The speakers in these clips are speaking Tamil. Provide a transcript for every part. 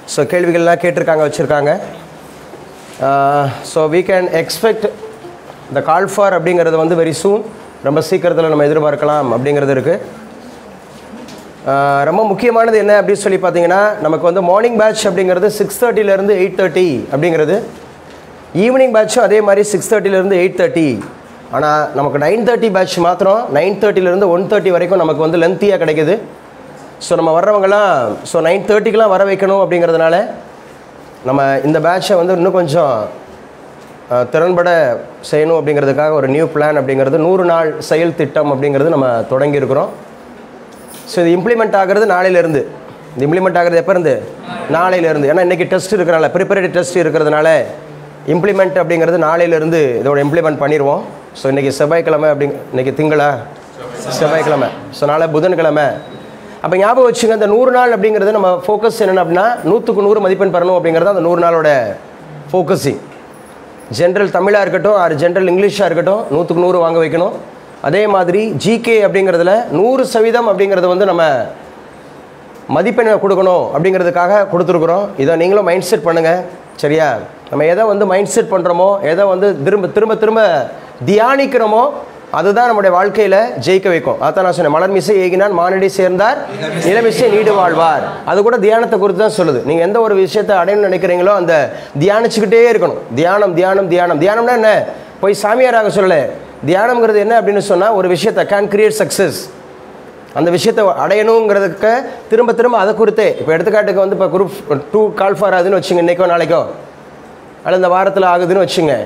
ஸோ கேள்விகள்லாம் கேட்டிருக்காங்க வச்சுருக்காங்க so we can expect the call for அப்படிங்கிறது வந்து வெரி சூன் ரொம்ப சீக்கிரத்தில் நம்ம எதிர்பார்க்கலாம் அப்படிங்கிறது இருக்குது ரொம்ப முக்கியமானது என்ன அப்படின்னு சொல்லி பார்த்தீங்கன்னா நமக்கு வந்து மார்னிங் பேட்ச் அப்படிங்கிறது சிக்ஸ் தேர்ட்டிலேருந்து எயிட் தேர்ட்டி அப்படிங்கிறது ஈவினிங் பேட்சும் அதே மாதிரி சிக்ஸ் தேர்ட்டிலேருந்து எயிட் தேர்ட்டி ஆனால் நமக்கு நைன் தேர்ட்டி பேட்ச் மாத்திரம் நைன் தேர்ட்டிலேருந்து ஒன் தேர்ட்டி வரைக்கும் நமக்கு வந்து லென்த்தியாக கிடைக்குது ஸோ நம்ம வர்றவங்கலாம் ஸோ நைன் தேர்ட்டிக்கெலாம் வர வைக்கணும் அப்படிங்கிறதுனால நம்ம இந்த பேட்சை வந்து இன்னும் கொஞ்சம் அஹ், திறன்பட செய்யணும் அப்படிங்கிறதுக்காக ஒரு நியூ பிளான் அப்படிங்கிறது நூறு நாள் செயல் திட்டம் அப்படிங்கிறது நம்ம தொடங்கியிருக்கிறோம் ஸோ இது இம்ப்ளிமெண்ட் ஆகிறது நாளையிலேருந்து இது இம்ப்ளிமெண்ட் ஆகிறது எப்போ இருந்து நாளையிலேருந்து ஏன்னா இன்றைக்கி டெஸ்ட் இருக்கிறனால ப்ரிப்பரேட்டரி டெஸ்ட் இருக்கிறதுனால இம்ப்ளிமெண்ட் அப்படிங்கிறது நாளையிலேருந்து இதோட இம்ப்ளிமெண்ட் பண்ணிடுவோம் ஸோ இன்றைக்கி செவ்வாய்க்கிழமை அப்படிங்க இன்றைக்கி திங்களா செவ்வாய்க்கிழமை ஸோ நாளை புதன்கிழமை அப்போ ஞாபகம் வச்சுங்க அந்த நூறு நாள் அப்படிங்கிறது நம்ம ஃபோக்கஸ் என்னென்ன அப்படின்னா நூற்றுக்கு நூறு மதிப்பெண் பெறணும் அப்படிங்கிறது அந்த நூறு நாளோட ஃபோக்கஸிங் ஜென்ரல் தமிழாக இருக்கட்டும் ஆர் ஜென்ரல் இங்கிலீஷாக இருக்கட்டும் நூற்றுக்கு நூறு வாங்க வைக்கணும் அதே மாதிரி ஜிகே அப்படிங்கிறதுல நூறு சதவீதம் அப்படிங்கிறது வந்து நம்ம மதிப்பெண்ணை கொடுக்கணும் அப்படிங்கிறதுக்காக கொடுத்துருக்குறோம் இதை நீங்களும் மைண்ட் செட் பண்ணுங்கள் சரியா நம்ம எதை வந்து மைண்ட் செட் பண்ணுறோமோ எதை வந்து திரும்ப திரும்ப திரும்ப தியானிக்கிறோமோ அதுதான் நம்முடைய வாழ்க்கையில் ஜெயிக்க வைக்கும் அதான் நான் சொன்னேன் மலர் மிசை ஏகினான் மானடி சேர்ந்தார் இளமிசை நீடு வாழ்வார் அது கூட தியானத்தை குறித்து தான் சொல்லுது நீங்கள் எந்த ஒரு விஷயத்தை அடையணும்னு நினைக்கிறீங்களோ அந்த தியானிச்சுக்கிட்டே இருக்கணும் தியானம் தியானம் தியானம் தியானம்னா என்ன போய் சாமியாராக சொல்லலை தியானம்ங்கிறது என்ன அப்படின்னு சொன்னால் ஒரு விஷயத்தை கேன் கிரியேட் சக்ஸஸ் அந்த விஷயத்தை அடையணுங்கிறதுக்கு திரும்ப திரும்ப அதை குறித்தே இப்போ எடுத்துக்காட்டுக்கு வந்து இப்போ குரூப் டூ கால் ஃபார் ஆகுதுன்னு வச்சுங்க இன்றைக்கோ நாளைக்கோ அல்லது இந்த வாரத்தில் ஆகுதுன்னு வச்சுங்க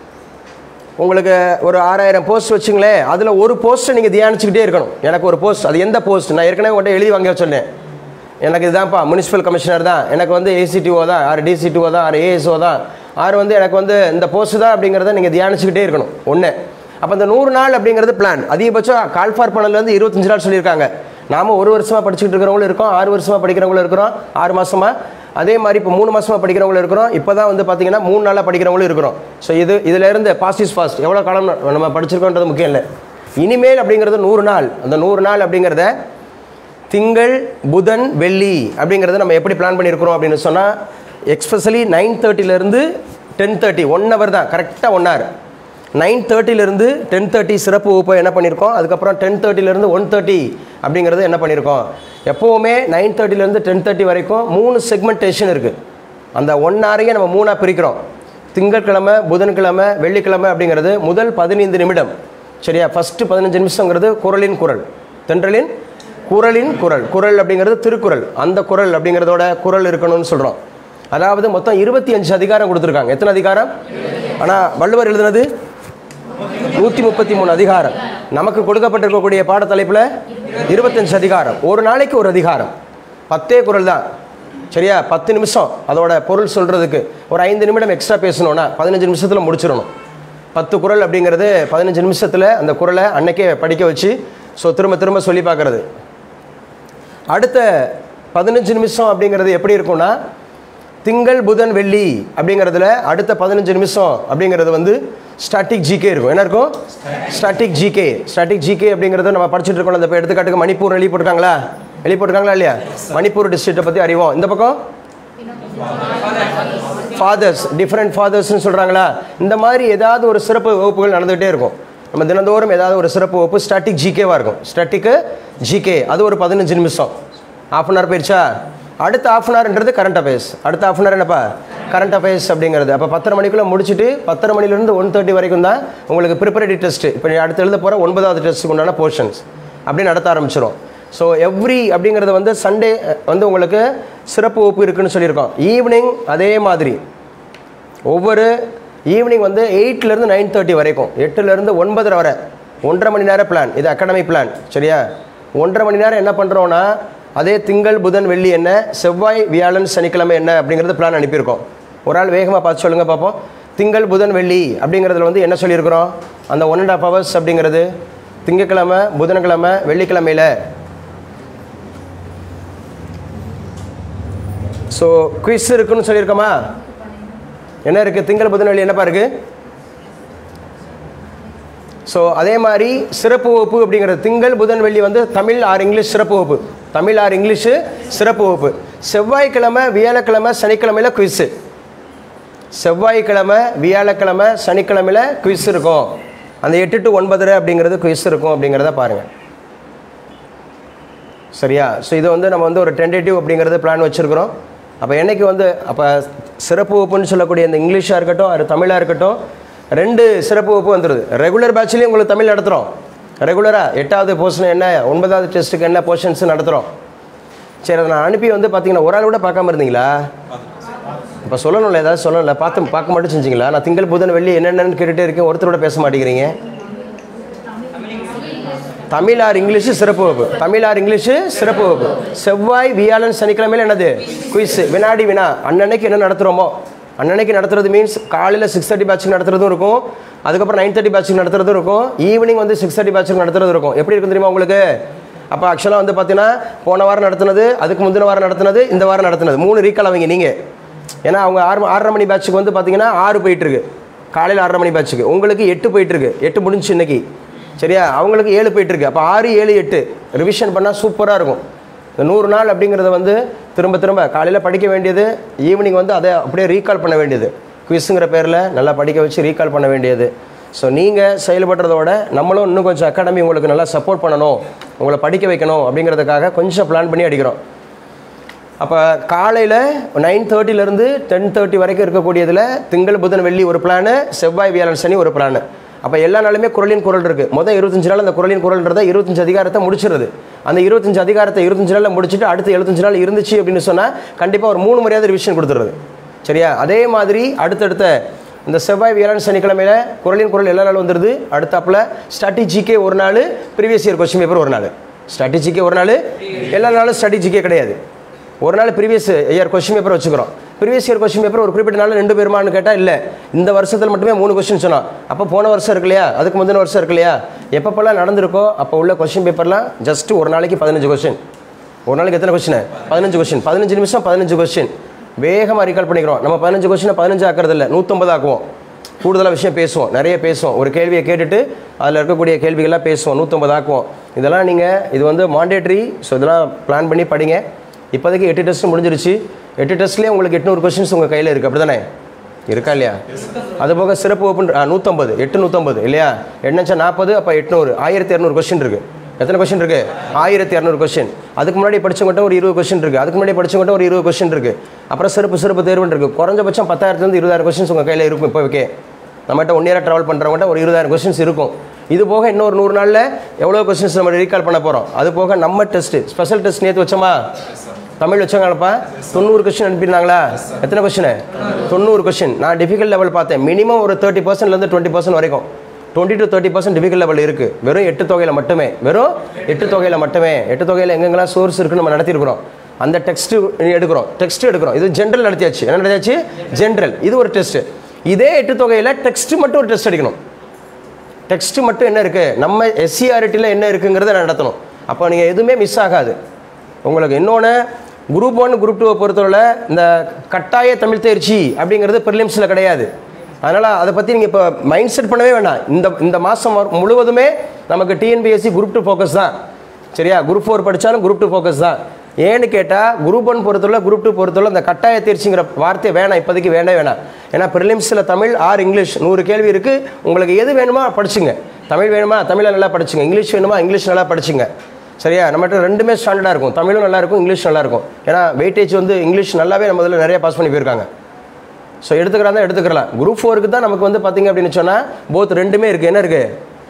உங்களுக்கு ஒரு ஆறாயிரம் போஸ்ட் வச்சுங்களேன் அதில் ஒரு போஸ்ட்டை நீங்கள் தியானிச்சுக்கிட்டே இருக்கணும் எனக்கு ஒரு போஸ்ட் அது எந்த போஸ்ட் நான் ஏற்கனவே உங்கள்கிட்ட எழுதி வாங்க சொன்னேன் எனக்கு இதுதான்ப்பா முனிசிபல் கமிஷனர் தான் எனக்கு வந்து ஏசிடிஓ தான் ஆறு டிசிடிஓ தான் ஆறு ஏஎஸ்ஓ தான் ஆறு வந்து எனக்கு வந்து இந்த போஸ்ட் தான் அப்படிங்கிறத நீங்கள் தியானிச்சுக்கிட்டே இருக்கணும் ஒன்று அப்போ இந்த நூறு நாள் அப்படிங்கிறது பிளான் அதிகபட்சம் கால்ஃபார் பண்ணலேருந்து இருபத்தஞ்சு நாள் சொல்லியிருக்காங்க நாம ஒரு வருஷமாக படிச்சுக்கிட்டு இருக்கிறவங்களும் இருக்கோம் ஆறு வருஷமாக படிக்கிறவங்களும் இருக்கிறோம் ஆறு மாசமா அதே மாதிரி இப்போ மூணு மாசமாக படிக்கிறவங்களும் இருக்கிறோம் இப்போ தான் வந்து பார்த்தீங்கன்னா மூணு நாளாக படிக்கிறவங்களும் இருக்கிறோம் ஸோ இது இதில் இருந்து பாஸ்ட் இஸ் ஃபாஸ்ட் எவ்வளோ காலம் நம்ம படிச்சிருக்கோன்றது முக்கியம் இல்லை இனிமேல் அப்படிங்கிறது நூறு நாள் அந்த நூறு நாள் அப்படிங்கிறத திங்கள் புதன் வெள்ளி அப்படிங்கிறத நம்ம எப்படி பிளான் பண்ணியிருக்கிறோம் அப்படின்னு சொன்னால் எக்ஸ்பெஷலி நைன் தேர்ட்டிலேருந்து டென் தேர்ட்டி ஒன் ஹவர் தான் கரெக்டாக ஒன் ஹவர் நைன் தேர்ட்டிலேருந்து டென் தேர்ட்டி சிறப்பு வகுப்பு என்ன பண்ணியிருக்கோம் அதுக்கப்புறம் டென் தேர்ட்டிலேருந்து ஒன் தேர்ட்டி அப்படிங்கிறது என்ன பண்ணியிருக்கோம் எப்போவுமே நைன் தேர்ட்டிலேருந்து டென் தேர்ட்டி வரைக்கும் மூணு செக்மெண்டேஷன் இருக்குது அந்த ஒன் ஹவரையே நம்ம மூணாக பிரிக்கிறோம் திங்கட்கிழமை புதன்கிழமை வெள்ளிக்கிழமை அப்படிங்கிறது முதல் பதினைந்து நிமிடம் சரியா ஃபஸ்ட்டு பதினஞ்சு நிமிஷங்கிறது குரலின் குரல் தென்றலின் குரலின் குரல் குரல் அப்படிங்கிறது திருக்குறள் அந்த குரல் அப்படிங்கிறதோட குரல் இருக்கணும்னு சொல்கிறோம் அதாவது மொத்தம் இருபத்தி அஞ்சு அதிகாரம் கொடுத்துருக்காங்க எத்தனை அதிகாரம் ஆனால் வள்ளுவர் எழுதுனது நூற்றி முப்பத்தி மூணு அதிகாரம் நமக்கு கொடுக்கப்பட்டிருக்கக்கூடிய பாடத்தலைப்பில் இருபத்தஞ்சு அதிகாரம் ஒரு நாளைக்கு ஒரு அதிகாரம் பத்தே குரல் தான் சரியா பத்து நிமிஷம் அதோட பொருள் சொல்கிறதுக்கு ஒரு ஐந்து நிமிடம் எக்ஸ்ட்ரா பேசணும்னா பதினஞ்சு நிமிஷத்தில் முடிச்சிடணும் பத்து குரல் அப்படிங்கிறது பதினஞ்சு நிமிஷத்தில் அந்த குரலை அன்னைக்கே படிக்க வச்சு ஸோ திரும்ப திரும்ப சொல்லி பார்க்குறது அடுத்த பதினஞ்சு நிமிஷம் அப்படிங்கிறது எப்படி இருக்கும்னா திங்கள் புதன் வெள்ளி அப்படிங்கிறதுல அடுத்த பதினஞ்சு நிமிஷம் அப்படிங்கிறது வந்து ஸ்டாட்டிக் ஜிகே இருக்கும் என்ன இருக்கும் ஸ்டாட்டிக் ஜிகே ஸ்டாட்டிக் ஜிகே அப்படிங்கிறத நம்ம படிச்சுட்டு இருக்கோம் இந்த இப்போ எடுத்துக்காட்டுக்கு மணிப்பூர் எழுதி போட்டிருக்காங்களா எழுதி போட்டிருக்காங்களா இல்லையா மணிப்பூர் டிஸ்ட்ரிக்ட்டை பற்றி அறிவோம் இந்த பக்கம் ஃபாதர்ஸ் டிஃப்ரெண்ட் ஃபாதர்ஸ்னு சொல்கிறாங்களா இந்த மாதிரி ஏதாவது ஒரு சிறப்பு வகுப்புகள் நடந்துகிட்டே இருக்கும் நம்ம தினந்தோறும் ஏதாவது ஒரு சிறப்பு வகுப்பு ஸ்டாட்டிக் ஜிகேவாக இருக்கும் ஸ்டாட்டிக்கு ஜிகே அது ஒரு பதினஞ்சு நிமிஷம் ஆஃப் அன் ஹவர் போயிடுச்சா அடுத்த ஆஃப் அன் ஹவர்ன்றது கரண்ட் அஃபேர்ஸ் அடுத்த ஆஃப் அன் ஹவர் என்னப்பா கரண்ட் அஃபேர்ஸ் அப்படிங்கிறது அப்போ பத்தரை மணிக்குள்ளே முடிச்சுட்டு பத்தரை மணிலேருந்து ஒன் தேர்ட்டி வரைக்கும் தான் உங்களுக்கு ப்ரிப்பரேட்டரி டெஸ்ட் இப்போ நீ அடுத்து எழுத போகிற ஒன்பதாவது டெஸ்ட்டுக்கு உண்டான போர்ஷன்ஸ் அப்படி நடத்த ஆரம்பிச்சிடும் ஸோ எவ்ரி அப்படிங்கிறது வந்து சண்டே வந்து உங்களுக்கு சிறப்பு வகுப்பு இருக்குன்னு சொல்லியிருக்கோம் ஈவினிங் அதே மாதிரி ஒவ்வொரு ஈவினிங் வந்து எயிட்லேருந்து நைன் தேர்ட்டி வரைக்கும் எட்டுலேருந்து ஒன்பதரை வரை ஒன்றரை மணி நேரம் பிளான் இது அகாடமிக் பிளான் சரியா ஒன்றரை மணி நேரம் என்ன பண்ணுறோன்னா அதே திங்கள் புதன் வெள்ளி என்ன செவ்வாய் வியாழன் சனிக்கிழமை என்ன அப்படிங்கிறது பிளான் அனுப்பியிருக்கோம் ஒரு ஆள் வேகமாக பார்த்து சொல்லுங்கள் பார்ப்போம் திங்கள் புதன் வெள்ளி அப்படிங்கிறதுல வந்து என்ன சொல்லியிருக்கிறோம் அந்த ஒன் அண்ட் ஆஃப் ஹவர்ஸ் அப்படிங்கிறது திங்கக்கிழமை புதன்கிழமை வெள்ளிக்கிழமையில் ஸோ குவிஸ் இருக்குன்னு சொல்லியிருக்கோமா என்ன இருக்குது திங்கள் புதன் வெள்ளி என்னப்பா இருக்குது ஸோ அதே மாதிரி சிறப்பு வகுப்பு அப்படிங்கிறது திங்கள் புதன் வெள்ளி வந்து தமிழ் ஆர் இங்கிலீஷ் சிறப்பு வகுப்பு தமிழ் ஆர் இங்கிலீஷு சிறப்பு வகுப்பு செவ்வாய்க்கிழமை வியாழக்கிழமை சனிக்கிழமையில் குவிஸு செவ்வாய்க்கிழமை வியாழக்கிழமை சனிக்கிழமையில் குவிஸ் இருக்கும் அந்த எட்டு டு ஒன்பதரை அப்படிங்கிறது குவிஸ் இருக்கும் அப்படிங்கிறத பாருங்கள் சரியா ஸோ இது வந்து நம்ம வந்து ஒரு டென்டேட்டிவ் அப்படிங்கிறது பிளான் வச்சுருக்கிறோம் அப்போ என்னைக்கு வந்து அப்போ சிறப்பு வகுப்புன்னு சொல்லக்கூடிய இந்த இங்கிலீஷாக இருக்கட்டும் அது தமிழாக இருக்கட்டும் ரெண்டு சிறப்பு வகுப்பு வந்துடுது ரெகுலர் பேட்ச்லேயும் உங்களுக்கு தமிழ் நடத்துகிறோம் ரெகுலராக எட்டாவது போர்ஷன் என்ன ஒன்பதாவது டெஸ்ட்டுக்கு என்ன போர்ஷன்ஸ் நடத்துகிறோம் சரி அதை நான் அனுப்பி வந்து பார்த்தீங்கன்னா ஒரு ஆள் கூட பார்க்காம இருந்தீங்களா இப்போ சொல்லணும்ல ஏதாவது சொல்லணும்ல பார்த்து பார்க்க மட்டும் செஞ்சீங்களா நான் திங்கள் புதன் வெள்ளி என்னென்னு கேட்டுகிட்டே இருக்கேன் ஒருத்தரோட பேச மாட்டேங்கிறீங்க தமிழ் ஆர் இங்கிலீஷு சிறப்பு வகுப்பு தமிழ் ஆர் இங்கிலீஷு சிறப்பு வகுப்பு செவ்வாய் வியாழன் சனிக்கிழமையில் என்னது குயிஸ் வினாடி வினா அன்னன்னைக்கு என்ன நடத்துகிறோமோ அன்னன்னைக்கு நடத்துறது மீன்ஸ் காலையில் சிக்ஸ் தேர்ட்டி பேட்சுக்கு நடத்துறதும் இருக்கும் அதுக்கப்புறம் நைன் தேர்ட்டி பேட்சுக்கு நடத்துறதும் இருக்கும் ஈவினிங் வந்து சிக்ஸ் தேர்ட்டி பேட்சுக்கு நடத்துறது இருக்கும் எப்படி இருக்கும் தெரியுமா உங்களுக்கு அப்போ ஆக்சுவலாக வந்து பார்த்தீங்கன்னா போன வாரம் நடத்துனது அதுக்கு முந்தின வாரம் நடத்துனது இந்த வாரம் நடத்துனது மூணு ரீகால் அவங்க நீங்கள் ஏன்னா அவங்க ஆறு ஆறரை மணி பேட்சுக்கு வந்து பார்த்தீங்கன்னா ஆறு போயிட்டுருக்கு காலையில் ஆறரை மணி பேட்சுக்கு உங்களுக்கு எட்டு போயிட்டுருக்கு எட்டு முடிஞ்சு இன்னைக்கு சரியா அவங்களுக்கு ஏழு போயிட்டுருக்கு அப்போ ஆறு ஏழு எட்டு ரிவிஷன் பண்ணால் சூப்பராக இருக்கும் இந்த நூறு நாள் அப்படிங்கிறத வந்து திரும்ப திரும்ப காலையில் படிக்க வேண்டியது ஈவினிங் வந்து அதை அப்படியே ரீகால் பண்ண வேண்டியது குவிஸுங்கிற பேரில் நல்லா படிக்க வச்சு ரீகால் பண்ண வேண்டியது ஸோ நீங்கள் செயல்படுறதோட நம்மளும் இன்னும் கொஞ்சம் அகாடமி உங்களுக்கு நல்லா சப்போர்ட் பண்ணணும் உங்களை படிக்க வைக்கணும் அப்படிங்கிறதுக்காக கொஞ்சம் பிளான் பண்ணி அடிக்கிறோம் அப்போ காலையில் நைன் தேர்ட்டிலேருந்து டென் தேர்ட்டி வரைக்கும் இருக்கக்கூடியதில் திங்கள் புதன் வெள்ளி ஒரு பிளானு செவ்வாய் வியாழன் சனி ஒரு பிளானு அப்போ எல்லா நாளுமே குரலின் குரல் இருக்குது மொதல் இருபத்தஞ்சு நாள் அந்த குரலின் குரல்ன்றதை இருபத்தஞ்சு அதிகாரத்தை முடிச்சிருது அந்த இருபத்தஞ்சு அதிகாரத்தை இருபத்தஞ்சு நாளில் முடிச்சுட்டு அடுத்து எழுபத்தஞ்சு நாள் இருந்துச்சு அப்படின்னு சொன்னால் கண்டிப்பாக ஒரு மூணு முறையாவது ரிவிஷன் கொடுத்துருது சரியா அதே மாதிரி அடுத்தடுத்த இந்த செவ்வாய் வியாழன் சனிக்கிழமையில் குரலின் குரல் எல்லா நாளும் வந்துடுது அடுத்தாப்புல ஸ்ட்ராட்டஜிக்கே ஒரு நாள் ப்ரீவியஸ் இயர் கொஸ்டின் பேப்பர் ஒரு நாள் ஸ்ட்ராட்டஜிக்கே ஒரு நாள் எல்லா நாளும் ஸ்ட்ராட்டஜிக்கே கிடையாது ஒரு நாள் ப்ரீவியஸ் இயர் கொஸ்டின் பேப்பர் வச்சுக்கிறோம் ப்ரீவியஸ் இயர் கொஸ்டின் பேப்பர் ஒரு குறிப்பிட்ட நாள் ரெண்டு பேருமான்னு கேட்டால் இல்லை இந்த வருஷத்தில் மட்டுமே மூணு கொஸ்டின் சொன்னோம் அப்போ போன வருஷம் இருக்கு இல்லையா அதுக்கு முந்தின வருஷம் இருக்கு இல்லையா எப்பப்பெல்லாம் நடந்திருக்கோ அப்போ உள்ள கொஸ்டின் பேப்பர்லாம் ஜஸ்ட் ஒரு நாளைக்கு பதினஞ்சு கொஸ்டின் ஒரு நாளைக்கு எத்தனை கொஸ்டின் பதினஞ்சு கொஸ்டின் பதினஞ்சு நிமிஷம் பதினஞ்சு கொஸ்டின் வேகமாக ரீகால் பண்ணிக்கிறோம் நம்ம பதினஞ்சு கொஸ்டினை பதினஞ்சு ஆக்கிறது இல்லை நூற்றம்பது ஆக்குவோம் கூடுதலாக விஷயம் பேசுவோம் நிறைய பேசுவோம் ஒரு கேள்வியை கேட்டுட்டு அதில் இருக்கக்கூடிய கேள்விகள்லாம் பேசுவோம் நூற்றம்பது ஆக்குவோம் இதெல்லாம் நீங்கள் இது வந்து மாண்டேட்ரி ஸோ இதெல்லாம் பிளான் பண்ணி படிங்க இப்போதைக்கு எட்டு டெஸ்ட் முடிஞ்சிருச்சு எட்டு டெஸ்ட்லேயே உங்களுக்கு எட்நூறு கொஸ்டின்ஸ் உங்கள் கையில் இருக்குது அப்படி தானே இருக்கா இல்லையா அது போக சிறப்பு ஓப்பன் நூற்றம்பது எட்டு நூற்றம்பது இல்லையா எண்ணச்சா நாற்பது அப்போ எட்நூறு ஆயிரத்தி இரநூறு கொஸ்டின் இருக்குது எத்தனை கொஸ்டின் இருக்கு ஆயிரத்தி இரநூறு கொஸ்டின் அதுக்கு முன்னாடி படிச்சவங்ககிட்ட ஒரு இருபது கொஸ்டின் இருக்குது அதுக்கு முன்னாடி படிச்சவங்ககிட்ட ஒரு இருபது கொஸ்டின் இருக்குது அப்புறம் சிறப்பு சிறப்பு தேர்வுன்னு இருக்குது குறைஞ்சபட்சம் பத்தாயிரத்துலேருந்து இருபதாயிரம் கொஸ்டின்ஸ் உங்கள் கையில் இருக்கும் இப்போவே நம்மகிட்ட ஒன் இயராக ட்ராவல் பண்ணுறவங்ககிட்ட ஒரு இருபதாயிரம் கொஸ்டின்ஸ் இருக்கும் இது போக இன்னொரு நூறு நாளில் எவ்வளோ கொஸ்டின்ஸ் நம்ம ரீகால் பண்ண போகிறோம் அது போக நம்ம டெஸ்ட்டு ஸ்பெஷல் டெஸ்ட் நேற்று வச்சோமா தமிழ் வச்சாங்கப்பா தொண்ணூறு கொஸ்டின் அனுப்பியிருந்தாங்களா எத்தனை கொஸ்டின் தொண்ணூறு கொஸ்டின் நான் டிஃபிகல்ட் லெவல் பார்த்தேன் மினிமம் ஒரு தேர்ட்டி பர்சன்ட்லேருந்து டுவெண்ட்டி பர்சன்ட் வரைக்கும் twenty to thirty percent difficult level இருக்குது வெறும் எட்டு தொகையில் மட்டுமே வெறும் எட்டு தொகையில் மட்டுமே எட்டு தொகையில் எங்கெங்கெல்லாம் சோர்ஸ் இருக்குன்னு நம்ம நடத்தியிருக்கிறோம் அந்த டெக்ஸ்ட்டு எடுக்கிறோம் டெக்ஸ்ட் எடுக்கிறோம் இது ஜென்ரல் நடத்தியாச்சு என்ன நடத்தியாச்சு ஜென்ரல் இது ஒரு டெஸ்ட் இதே எட்டு தொகையில் டெக்ஸ்ட் மட்டும் ஒரு டெஸ்ட் அடிக்கணும் டெக்ஸ்ட் மட்டும் என்ன இருக்குது நம்ம எஸ்சிஆர்டியில் என்ன இருக்குங்கிறத நடத்தணும் அப்போ நீங்கள் எதுவுமே மிஸ் ஆகாது உங்களுக்கு இன்னொன்று குரூப் ஒன் குரூப் டூவை பொறுத்தவரை இந்த கட்டாய தமிழ் தேர்ச்சி அப்படிங்கிறது ப்ரிலிம்ஸில் கிடையாது அதனால் அதை பற்றி நீங்கள் இப்போ மைண்ட் செட் பண்ணவே வேண்டாம் இந்த இந்த மாதம் முழுவதுமே நமக்கு டிஎன்பிஎஸ்சி குரூப் டூ ஃபோக்கஸ் தான் சரியா குரூப் ஃபோர் படித்தாலும் குரூப் டூ ஃபோக்கஸ் தான் ஏன்னு கேட்டால் குரூப் ஒன் பொறுத்தவரை குரூப் டூ பொறுத்தவரை அந்த கட்டாய தேர்ச்சிங்கிற வார்த்தை வேணாம் இப்போதைக்கு வேண்டவே வேணாம் ஏன்னா ப்ரிலிம்ஸில் தமிழ் ஆர் இங்கிலீஷ் நூறு கேள்வி இருக்குது உங்களுக்கு எது வேணுமோ படிச்சுங்க தமிழ் வேணுமா தமிழை நல்லா படிச்சுங்க இங்கிலீஷ் வேணுமா இங்கிலீஷ் நல்லா படிச்சுங்க சரியா நம்மகிட்ட ரெண்டுமே ஸ்டாண்டர்டாக இருக்கும் தமிழும் நல்லா இருக்கும் இங்கிலீஷ் நல்லா இருக்கும் ஏன்னா வெயிட்டேஜ் வந்து இங்கிலீஷ் நல்லாவே நம்ம இதில் நிறைய பாஸ் பண்ணி போயிருக்காங்க ஸோ எடுத்துக்கிறதா எடுத்துக்கலாம் குரூப் ஃபோருக்கு தான் நமக்கு வந்து பார்த்தீங்க அப்படின்னு சொன்னால் போத் ரெண்டுமே இருக்குது என்ன இருக்குது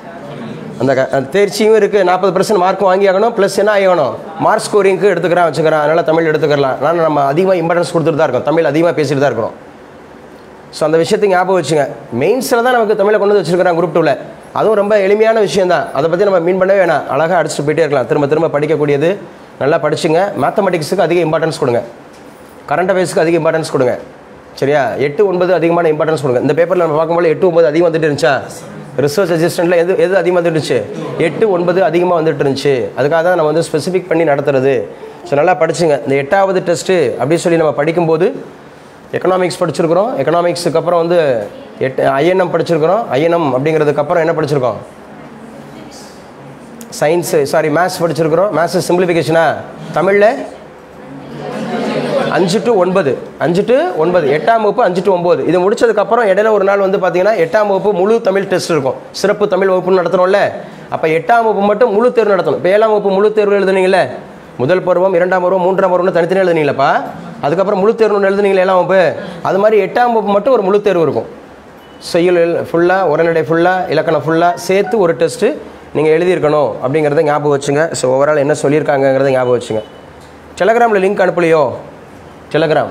அந்த க- அந்த தேர்ச்சியும் இருக்குது நாற்பது பர்சன்ட் மார்க்கும் வாங்கி ஆகணும் ப்ளஸ் என்ன ஆகணும் மார்க் ஸ்கோரிங்க்கு எடுத்துக்கிறேன் வச்சுக்கிறேன் அதனால் தமிழ் எடுத்துக்கலாம் ஆனால் நம்ம அதிகமாக இம்பார்ட்டன்ஸ் கொடுத்துட்டு தான் இருக்கோம் தமிழ் அதிகமாக பேசிட்டு தான் இருக்கிறோம் ஸோ அந்த விஷயத்தை ஞாபகம் வச்சுங்க மெயின்ஸில் தான் நமக்கு தமிழை கொண்டு வந்து வச்சிருக்கிறாங்க குரூப் டூவில் அதுவும் ரொம்ப எளிமையான விஷயம் தான் அதை பற்றி நம்ம மீன் பண்ணவே வேணாம் அழகாக அடிச்சுட்டு போயிட்டே இருக்கலாம் திரும்ப திரும்ப படிக்கக்கூடியது நல்லா படிச்சுங்க மேத்தமெட்டிக்ஸுக்கு அதிக இம்பார்ட்டன்ஸ் கொடுங்க கரண்ட் அஃபேர்ஸ்க்கு அதிக இம்பார்ட்டன்ஸ் கொடுங்க சரியா எட்டு ஒன்பது அதிகமான இம்பார்ட்டன்ஸ் கொடுங்க இந்த பேப்பரில் நம்ம பார்க்கும்போது எட்டு ஒன்பது அதிகம் வந்துட்டு இருந்துச்சா ரிசர்ச் அசிஸ்டண்ட்டில் எது எது அதிகமாக வந்துட்டு இருந்துச்சு எட்டு ஒன்பது அதிகமாக வந்துட்டு இருந்துச்சு அதுக்காக தான் நம்ம வந்து ஸ்பெசிஃபிக் பண்ணி நடத்துறது ஸோ நல்லா படிச்சுங்க இந்த எட்டாவது டெஸ்ட்டு அப்படின்னு சொல்லி நம்ம படிக்கும்போது எக்கனாமிக்ஸ் படிச்சிருக்கிறோம் எக்கனாமிக்ஸுக்கு அப்புறம் வந்து எட் ஐஎன்எம் படிச்சிருக்கிறோம் ஐஎன்எம் அப்படிங்கிறதுக்கு அப்புறம் என்ன படிச்சிருக்கோம் சயின்ஸு சாரி மேத்ஸ் படிச்சிருக்கிறோம் மேத்ஸ் சிம்பிளிஃபிகேஷனா தமிழில் அஞ்சு டு ஒன்பது அஞ்சு டு ஒன்பது எட்டாம் வகுப்பு அஞ்சு டு ஒம்பது இது முடிச்சதுக்கப்புறம் இடையில ஒரு நாள் வந்து பார்த்தீங்கன்னா எட்டாம் வகுப்பு முழு தமிழ் டெஸ்ட் இருக்கும் சிறப்பு தமிழ் வகுப்பு நடத்துகிறோம்ல அப்போ எட்டாம் வகுப்பு மட்டும் முழு தேர்வு நடத்தணும் இப்போ ஏழாம் வகுப்பு முழு தேர்வு எழுதுனீங்களே முதல் பருவம் இரண்டாம் பருவம் மூன்றாம் பருவம்னு தனித்தனி எழுதுனீங்களப்பா அதுக்கப்புறம் முழு தேர்வு எழுதுனீங்களே ஏழாம் வகுப்பு அது மாதிரி எட்டாம் வகுப்பு மட்டும் ஒரு முழு தேர்வு இருக்கும் செய்யுள் ஃபுல்லாக உரைநடை ஃபுல்லாக இலக்கணம் ஃபுல்லாக சேர்த்து ஒரு டெஸ்ட்டு நீங்கள் எழுதியிருக்கணும் அப்படிங்கிறத ஞாபகம் வச்சுங்க ஸோ ஓவரால் என்ன சொல்லியிருக்காங்கங்கிறத ஞாபகம் வச்சுங்க டெலகிராமில் லிங்க் அனுப்பலையோ டெலகிராம்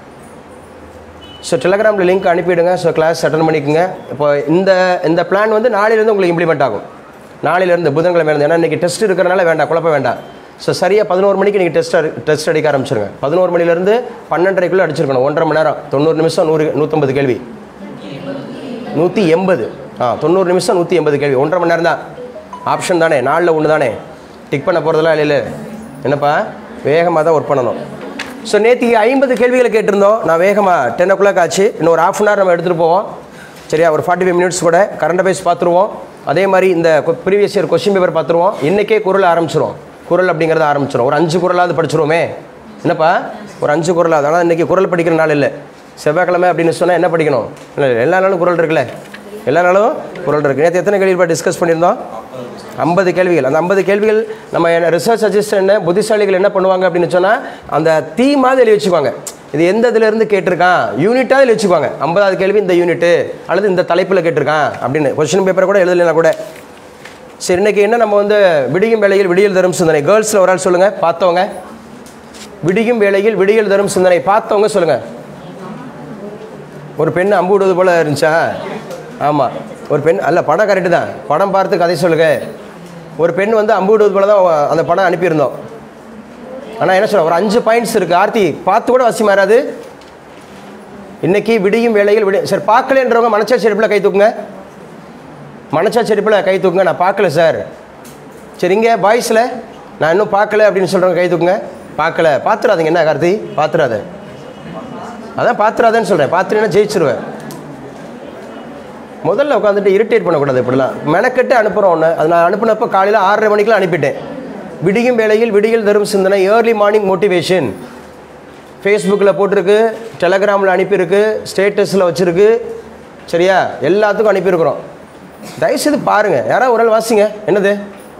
ஸோ டெலகிராமில் லிங்க் அனுப்பிவிடுங்க ஸோ கிளாஸ் அட்டன் பண்ணிக்கோங்க இப்போ இந்த இந்த பிளான் வந்து நாளையிலேருந்து உங்களுக்கு இம்ப்ளிமெண்ட் ஆகும் நாளையிலேருந்து புதன்கிழமை இருந்து ஏன்னா இன்றைக்கி டெஸ்ட் இருக்கிறனால வேண்டாம் குழப்ப வேண்டாம் ஸோ சரியாக பதினோரு மணிக்கு நீங்கள் டெஸ்ட் டெஸ்ட் அடிக்க ஆரம்பிச்சிருங்க பதினோரு மணிலேருந்து பன்னெண்டரைக்குள்ளே அடிச்சிருக்கணும் ஒன்றரை மணி நேரம் தொண்ணூறு நிமிஷம் நூறு நூற்றம்பது கேள்வி நூற்றி எண்பது ஆ தொண்ணூறு நிமிஷம் நூற்றி எண்பது கேள்வி ஒன்றரை மணி நேரம் தான் ஆப்ஷன் தானே நாலில் ஒன்று தானே டிக் பண்ண போகிறதெல்லாம் இல்லை என்னப்பா வேகமாக தான் ஒர்க் பண்ணணும் ஸோ நேற்றுக்கு ஐம்பது கேள்விகளை கேட்டிருந்தோம் நான் வேகமாக டென் ஓ கிளாக் ஆச்சு இன்னும் ஒரு ஆஃப் அன் ஹவர் நம்ம எடுத்துகிட்டு போவோம் சரியா ஒரு ஃபார்ட்டி ஃபைவ் மினிட்ஸ் கூட கரண்ட் அஃபேர்ஸ் பார்த்துருவோம் அதே மாதிரி இந்த ப்ரீவியஸ் இயர் கொஸ்டின் பேப்பர் பார்த்துருவோம் இன்றைக்கே குரல் ஆரம்பிச்சிரும் குரல் அப்படிங்கிறத ஆரம்பிச்சிரும் ஒரு அஞ்சு குரலாவது படிச்சிருவோமே என்னப்பா ஒரு அஞ்சு குரலாவது ஆனால் இன்றைக்கி குரல் படிக்கிற நாள் இல்லை செவ்வாய்க்கிழமை அப்படின்னு சொன்னால் என்ன படிக்கணும் இல்லை எல்லா நாளும் குரல் இருக்குல்ல எல்லா நாளும் குரல் இருக்குது நேற்று எத்தனை கேள்வி டிஸ்கஸ் பண்ணியிருந்தோம் ஐம்பது கேள்விகள் அந்த ஐம்பது கேள்விகள் நம்ம ரிசர்ச் அசிஸ்டன்ட் புத்திசாலிகள் என்ன பண்ணுவாங்க அப்படின்னு சொன்னால் அந்த தீமாவது எழுதி வச்சுக்குவாங்க இது எந்த இதுலேருந்து கேட்டிருக்கான் யூனிட்டாக எழுதி வச்சுக்குவாங்க ஐம்பதாவது கேள்வி இந்த யூனிட்டு அல்லது இந்த தலைப்பில் கேட்டிருக்கான் அப்படின்னு கொஸ்டின் பேப்பரை கூட எழுதலைனா கூட சரி இன்னைக்கு என்ன நம்ம வந்து விடியும் வேளையில் விடியல் தரும் சிந்தனை கேர்ள்ஸில் ஒரு ஆள் சொல்லுங்கள் பார்த்தவங்க விடியும் வேளையில் விடியல் தரும் சிந்தனை பார்த்தவங்க சொல்லுங்கள் ஒரு பெண் அம்பு விடுவது போல இருந்துச்சா ஆமாம் ஒரு பெண் அல்ல படம் கரெக்டு தான் படம் பார்த்து கதை சொல்லுங்க ஒரு பெண் வந்து அம்பு விடுவது போல தான் அந்த படம் அனுப்பியிருந்தோம் ஆனால் என்ன சொல்ல ஒரு அஞ்சு பாயிண்ட்ஸ் இருக்குது ஆர்த்தி பார்த்து கூட வசி மாறாது இன்னைக்கு விடியும் வேளையில் விடி சார் பார்க்கலன்றவங்க மனச்சாட்சி அடுப்பில் கை தூக்குங்க மனச்சாட்சி அடுப்பில் கை தூக்குங்க நான் பார்க்கல சார் சரி இங்கே பாய்ஸில் நான் இன்னும் பார்க்கல அப்படின்னு சொல்கிறவங்க கை தூக்குங்க பார்க்கல பார்த்துறாதீங்க என்ன கார்த்தி பார்த்துறாத அதான் பார்த்துறாதேன்னு சொல்கிறேன் பார்த்துட்டேன்னா ஜெயிச்சிருவேன் முதல்ல உட்காந்துட்டு இரிட்டேட் பண்ணக்கூடாது இப்படிலாம் மெனக்கெட்டு அனுப்புகிறோம் ஒன்று அது நான் அனுப்புனப்போ காலையில் ஆறரை மணிக்கெலாம் அனுப்பிட்டேன் விடியும் வேளையில் விடியல் தரும் சிந்தனை ஏர்லி மார்னிங் மோட்டிவேஷன் ஃபேஸ்புக்கில் போட்டிருக்கு டெலகிராமில் அனுப்பியிருக்கு ஸ்டேட்டஸில் வச்சுருக்கு சரியா எல்லாத்துக்கும் அனுப்பியிருக்கிறோம் தயவுசெய்து பாருங்கள் யாராவது ஒரு ஆள் வாசிங்க என்னது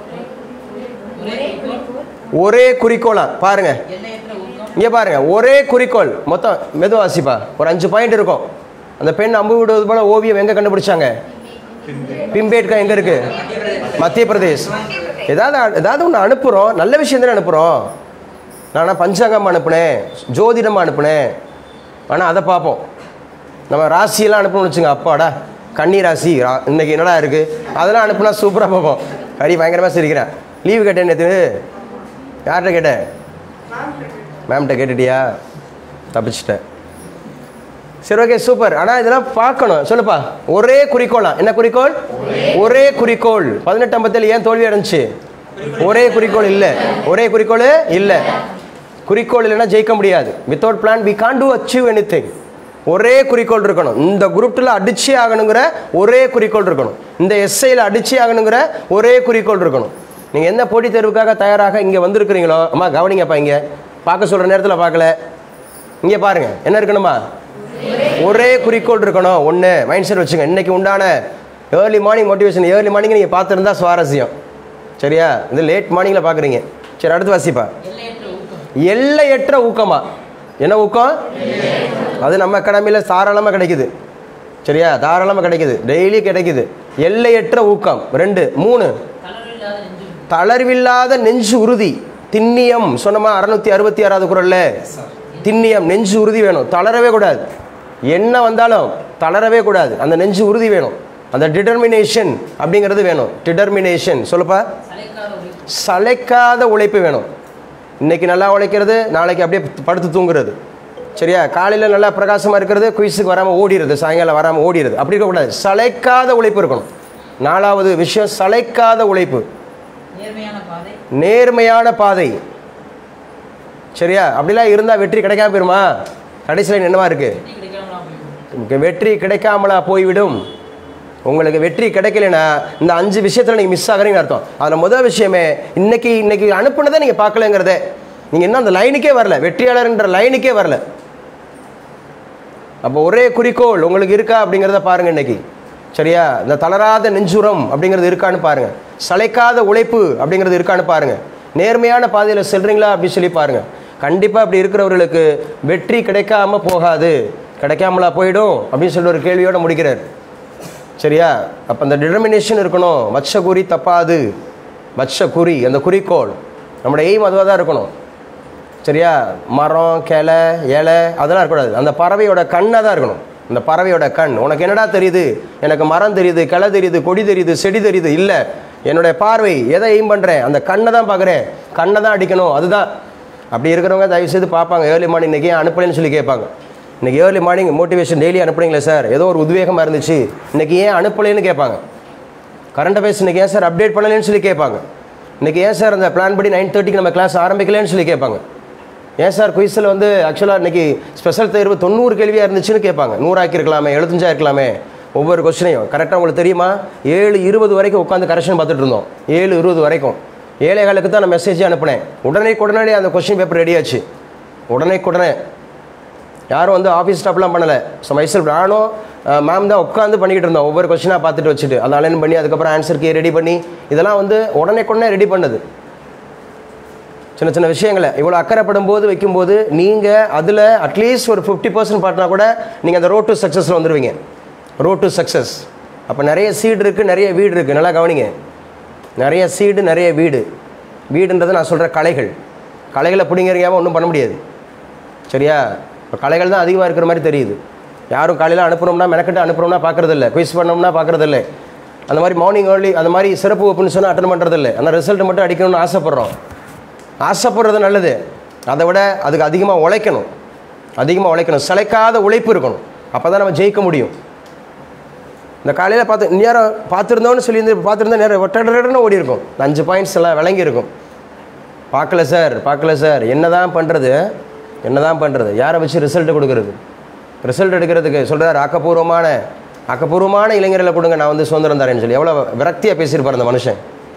ஒரே குறிக்கோளா பாருங்க இங்கே பாருங்க ஒரே குறிக்கோள் மொத்தம் மெது வாசிப்பா ஒரு அஞ்சு பாயிண்ட் இருக்கும் அந்த பெண் அம்பு விடுவது போல ஓவியம் எங்கே கண்டுபிடிச்சாங்க பிம்பேட்கா எங்கே இருக்கு மத்திய பிரதேஷ் ஏதாவது ஏதாவது ஒன்று அனுப்புகிறோம் நல்ல விஷயம் தானே அனுப்புகிறோம் நான் பஞ்சாங்கம் அனுப்புனேன் ஜோதிடம் அனுப்புனேன் ஆனால் அதை பார்ப்போம் நம்ம ராசியெல்லாம் அனுப்பணும்னு வச்சுங்க அப்பாடா கன்னி ராசி ரா- இன்னைக்கு என்னடா இருக்குது அதெல்லாம் அனுப்புனா சூப்பராக பார்ப்போம் கறி பயங்கரமாக சிரிக்கிறேன் லீவு கேட்டேன் நேற்று யார்கிட்ட கேட்டேன் மேம்கிட்ட கேட்டுட்டியா தப்பிச்சிட்டேன் சரி ஓகே சூப்பர் ஆனால் இதெல்லாம் பார்க்கணும் சொல்லுப்பா ஒரே குறிக்கோளா என்ன குறிக்கோள் ஒரே குறிக்கோள் பதினெட்டு ஐம்பத்தேழு ஏன் தோல்வி அடைஞ்சுச்சு ஒரே குறிக்கோள் இல்லை ஒரே குறிக்கோள் இல்லை குறிக்கோள் இல்லைன்னா ஜெயிக்க முடியாது without plan we can't to achieve any ஒரே குறிக்கோள் இருக்கணும் இந்த குரூப்பில் அடிச்சே ஆகணுங்கிற ஒரே குறிக்கோள் இருக்கணும் இந்த எஸ்ஐயில் அடிச்சே ஆகணுங்கிற ஒரே குறிக்கோள் இருக்கணும் நீங்கள் எந்த போட்டித் தேர்வுக்காக தயாராக இங்கே வந்திருக்கிறீங்களோ அம்மா கவனிங்கப்பா இங்கே பார்க்க சொல்கிற நேரத்தில் பார்க்கல இங்கே பாருங்க என்ன இருக்கணுமா ஒரே குறிக்கோள் இருக்கணும் ஒன்று மைண்ட் செட் வச்சுங்க இன்னைக்கு உண்டான early morning motivation early morning நீங்கள் பார்த்துருந்தா சுவாரஸ்யம் சரியா இது லேட் மார்னிங்கில் பார்க்குறீங்க சரி அடுத்து வாசிப்பா எல்லையற்ற ஊக்கமா என்ன ஊக்கம் அது நம்ம அகாடமியில் தாராளமாக கிடைக்குது சரியா தாராளமாக கிடைக்குது டெய்லி கிடைக்குது எல்லையற்ற ஊக்கம் ரெண்டு மூணு தளர்வில்லாத நெஞ்சு உறுதி திண்ணியம் சொன்னமா அறுநூத்தி அறுபத்தி ஆறாவது குரல்ல திண்ணியம் நெஞ்சு உறுதி வேணும் தளரவே கூடாது என்ன வந்தாலும் தளரவே கூடாது அந்த நெஞ்சு உறுதி வேணும் அந்த டிட்டர்மினேஷன் அப்படிங்கிறது வேணும் டிட்டர்மினேஷன் சொல்லுப்பா சளைக்காத உழைப்பு வேணும் இன்னைக்கு நல்லா உழைக்கிறது நாளைக்கு அப்படியே படுத்து தூங்குறது சரியா காலையில் நல்லா பிரகாசமாக இருக்கிறது குயிஸுக்கு வராமல் ஓடிடுது சாயங்காலம் வராமல் ஓடிடுது அப்படி இருக்கக்கூடாது சளைக்காத உழைப்பு இருக்கணும் நாலாவது விஷயம் சளைக்காத உழைப்பு நேர்மையான பாதை நேர்மையான பாதை சரியா அப்படிலாம் இருந்தால் வெற்றி கிடைக்காம போயிருமா கடைசியில் என்னவா இருக்கு வெற்றி கிடைக்காமலா போயிடும் உங்களுக்கு வெற்றி கிடைக்காமலா போய்விடும் உங்களுக்கு வெற்றி கிடைக்கலனா இந்த அஞ்சு விஷயத்தில் நீங்கள் மிஸ் ஆகுறீங்க அர்த்தம் அதில் முதல் விஷயமே இன்னைக்கு இன்னைக்கு அனுப்புனதை நீங்கள் பார்க்கலங்கிறதே நீங்கள் இன்னும் அந்த லைனுக்கே வரல வெற்றியாளர்ன்ற லைனுக்கே வரல அப்போ ஒரே குறிக்கோள் உங்களுக்கு இருக்கா அப்படிங்கிறத பாருங்க இன்னைக்கு சரியா இந்த தளராத நெஞ்சுரம் அப்படிங்கிறது இருக்கான்னு பாருங்க சளைக்காத உழைப்பு அப்படிங்கிறது இருக்கான்னு பாருங்க நேர்மையான பாதையில் செல்றீங்களா அப்படின்னு சொல்லி பாருங்க கண்டிப்பாக அப்படி இருக்கிறவர்களுக்கு வெற்றி கிடைக்காம போகாது கிடைக்காமலா போயிடும் அப்படின்னு சொல்லி ஒரு கேள்வியோட முடிக்கிறார் சரியா அப்போ அந்த டிட்டர்மினேஷன் இருக்கணும் வச்ச குறி தப்பாது வச்ச குறி அந்த குறிக்கோள் நம்மளோட எய்ம் அதுவாக தான் இருக்கணும் சரியா மரம் கிளை இலை அதெல்லாம் இருக்கக்கூடாது அந்த பறவையோட கண்ணாக தான் இருக்கணும் அந்த பறவையோட கண் உனக்கு என்னடா தெரியுது எனக்கு மரம் தெரியுது கிளை தெரியுது கொடி தெரியுது செடி தெரியுது இல்லை என்னுடைய பார்வை எதை எய்ம் பண்ணுறேன் அந்த கண்ணை தான் பார்க்குறேன் கண்ணை தான் அடிக்கணும் அதுதான் அப்படி இருக்கிறவங்க தயவு செய்து பார்ப்பாங்க ஏர்லி மார்னிங் இன்றைக்கி ஏன் அனுப்பலைன்னு சொல்லி கேட்பாங்க இன்றைக்கி ஏர்லி மார்னிங் மோட்டிவேஷன் டெய்லி அனுப்புறீங்களே சார் ஏதோ ஒரு உத்வேகமாக இருந்துச்சு இன்றைக்கி ஏன் அனுப்பலைன்னு கேட்பாங்க கரண்ட் அஃபேர்ஸ் இன்றைக்கி ஏன் சார் அப்டேட் பண்ணலைன்னு சொல்லி கேட்பாங்க இன்றைக்கி ஏன் சார் அந்த பிளான் படி நைன் தேர்ட்டிக்கு நம்ம கிளாஸ் ஆரம்பிக்கலைன்னு சொல்லி கேட்பாங்க ஏன் சார் குயிஸில் வந்து ஆக்சுவலாக இன்றைக்கி ஸ்பெஷல் தேர்வு தொண்ணூறு கேள்வியாக இருந்துச்சுன்னு கேட்பாங்க நூறாக்கி இருக்கலாமே எழுபத்தஞ்சா இருக்கலாமே ஒவ்வொரு கொஸ்டினையும் கரெக்டாக உங்களுக்கு தெரியுமா ஏழு இருபது வரைக்கும் உட்காந்து கரெக்ஷன் பார்த்துட்டு இருந்தோம் ஏழு இருபது வரைக்கும் ஏழை காலுக்கு தான் நான் மெசேஜே அனுப்புனேன் உடனே உடனே அந்த கொஸ்டின் பேப்பர் ரெடி ஆச்சு உடனே உடனே யாரும் வந்து ஆஃபீஸ் ஸ்டாப்லாம் பண்ணலை ஸோ மைசெல்ஃப் நானும் மேம் தான் உட்காந்து பண்ணிக்கிட்டு இருந்தோம் ஒவ்வொரு கொஸ்டினாக பார்த்துட்டு வச்சுட்டு அதை அலைன் பண்ணி அதுக்கப்புறம் ஆன்சர் கீ ரெடி பண்ணி இதெல்லாம் வந்து உடனே உடனே ரெடி பண்ணது சின்ன சின்ன விஷயங்களை இவ்வளோ அக்கறைப்படும் போது வைக்கும்போது நீங்கள் அதில் அட்லீஸ்ட் ஒரு ஃபிஃப்டி பர்சன்ட் பார்த்தா கூட நீங்கள் அந்த ரோட் டு சக்ஸஸில் வந்துடுவீங்க ரோட் டு சக்ஸஸ் அப்போ நிறைய சீடு இருக்குது நிறைய வீடு இருக்குது நல்லா கவனிங்க நிறைய சீடு நிறைய வீடு வீடுன்றது நான் சொல்கிற கலைகள் கலைகளை பிடிங்கிறீங்க ஒன்றும் பண்ண முடியாது சரியா இப்போ கலைகள் தான் அதிகமாக இருக்கிற மாதிரி தெரியுது யாரும் காலையில் அனுப்புகிறோம்னா மெனக்கட்டு அனுப்புகிறோம்னா பார்க்குறதில்ல குவிஸ் பண்ணோம்னா பார்க்குறதில்ல அந்த மாதிரி மார்னிங் ஏர்லி அந்த மாதிரி சிறப்பு வகுப்புன்னு சொன்னால் அட்டன் பண்ணுறதில்ல ஆனால் ரிசல்ட் மட்டும் அடிக்கணும்னு ஆசைப்பட்றோம் ஆசைப்படுறது நல்லது அதை விட அதுக்கு அதிகமாக உழைக்கணும் அதிகமாக உழைக்கணும் சிலைக்காத உழைப்பு இருக்கணும் அப்போ தான் நம்ம ஜெயிக்க முடியும் இந்த காலையில் பார்த்து நேரம் பார்த்துருந்தோன்னு சொல்லியிருந்து பார்த்துருந்தா நேரம் ஒட்டடன்னு ஓடி இருக்கும் இந்த அஞ்சு பாயிண்ட்ஸ் எல்லாம் விளங்கி இருக்கும் பார்க்கல சார் பார்க்கல சார் என்ன தான் பண்ணுறது என்ன தான் பண்ணுறது யாரை வச்சு ரிசல்ட் கொடுக்கறது ரிசல்ட் எடுக்கிறதுக்கு சொல்கிறார் ஆக்கப்பூர்வமான ஆக்கப்பூர்வமான இளைஞர்களை கொடுங்க நான் வந்து சுதந்திரம் தரேன்னு சொல்லி எவ்வளோ விரக்தியாக பேசியிருப்பார் அந்த மனுஷன்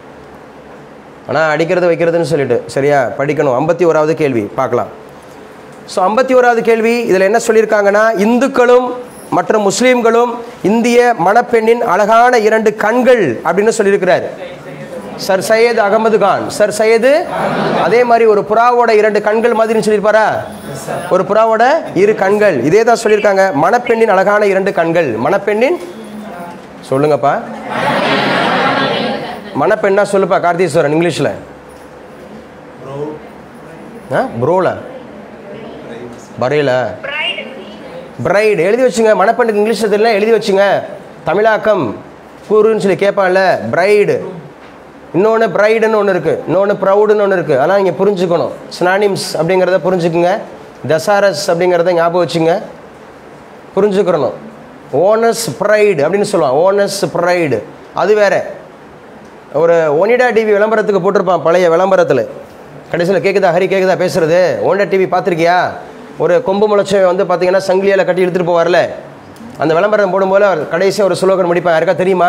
ஆனால் அடிக்கிறது வைக்கிறதுன்னு சொல்லிட்டு சரியா படிக்கணும் ஐம்பத்தி ஓராவது கேள்வி பார்க்கலாம் ஸோ ஐம்பத்தி ஓராவது கேள்வி இதில் என்ன சொல்லியிருக்காங்கன்னா இந்துக்களும் மற்றும் முஸ்லீம்களும் இந்திய மணப்பெண்ணின் அழகான இரண்டு கண்கள் அப்படின்னு சொல்லியிருக்கிறார் சர் சையது அகமது கான் சர் சையது அதே மாதிரி ஒரு புறாவோட இரண்டு கண்கள் மாதிரின்னு சொல்லியிருப்பாரா ஒரு புறாவோட இரு கண்கள் இதே தான் சொல்லியிருக்காங்க மணப்பெண்ணின் அழகான இரண்டு கண்கள் மணப்பெண்ணின் சொல்லுங்கப்பா மணப்பெண்ணா சொல்லுப்பா கார்த்தீஸ்வரன் இங்கிலீஷில் ஆ ப்ரோல பரையில பிரைடு எழுதி வச்சுங்க மணப்பெண்ணுக்கு இங்கிலீஷில் தெரியல எழுதி வச்சுங்க தமிழாக்கம் கூறுன்னு சொல்லி கேட்பான்ல பிரைடு இன்னொன்று பிரைடுன்னு ஒன்று இருக்குது இன்னொன்று ப்ரௌடுன்னு ஒன்று இருக்குது அதெல்லாம் நீங்கள் புரிஞ்சுக்கணும் ஸ்னானிம்ஸ் அப்படிங்கிறத புரிஞ்சுக்குங்க தசாரஸ் அப்படிங்கிறத ஞாபகம் வச்சுங்க புரிஞ்சுக்கிறணும் ஓனஸ் ப்ரைடு அப்படின்னு சொல்லுவான் ஓனஸ் ப்ரைடு அது வேற ஒரு ஒனிடா டிவி விளம்பரத்துக்கு போட்டிருப்பான் பழைய விளம்பரத்தில் கடைசியில் கேட்குதா ஹரி கேட்குதா பேசுறது ஒனிடா டிவி பார்த்துருக்கியா ஒரு கொம்பு முளைச்சவன் வந்து பார்த்தீங்கன்னா சங்கிலியால் கட்டி எடுத்துகிட்டு போவார்ல அந்த விளம்பரம் போடும்போது அவர் கடைசியாக ஒரு சுலோகன் முடிப்பான் யாருக்கா தெரியுமா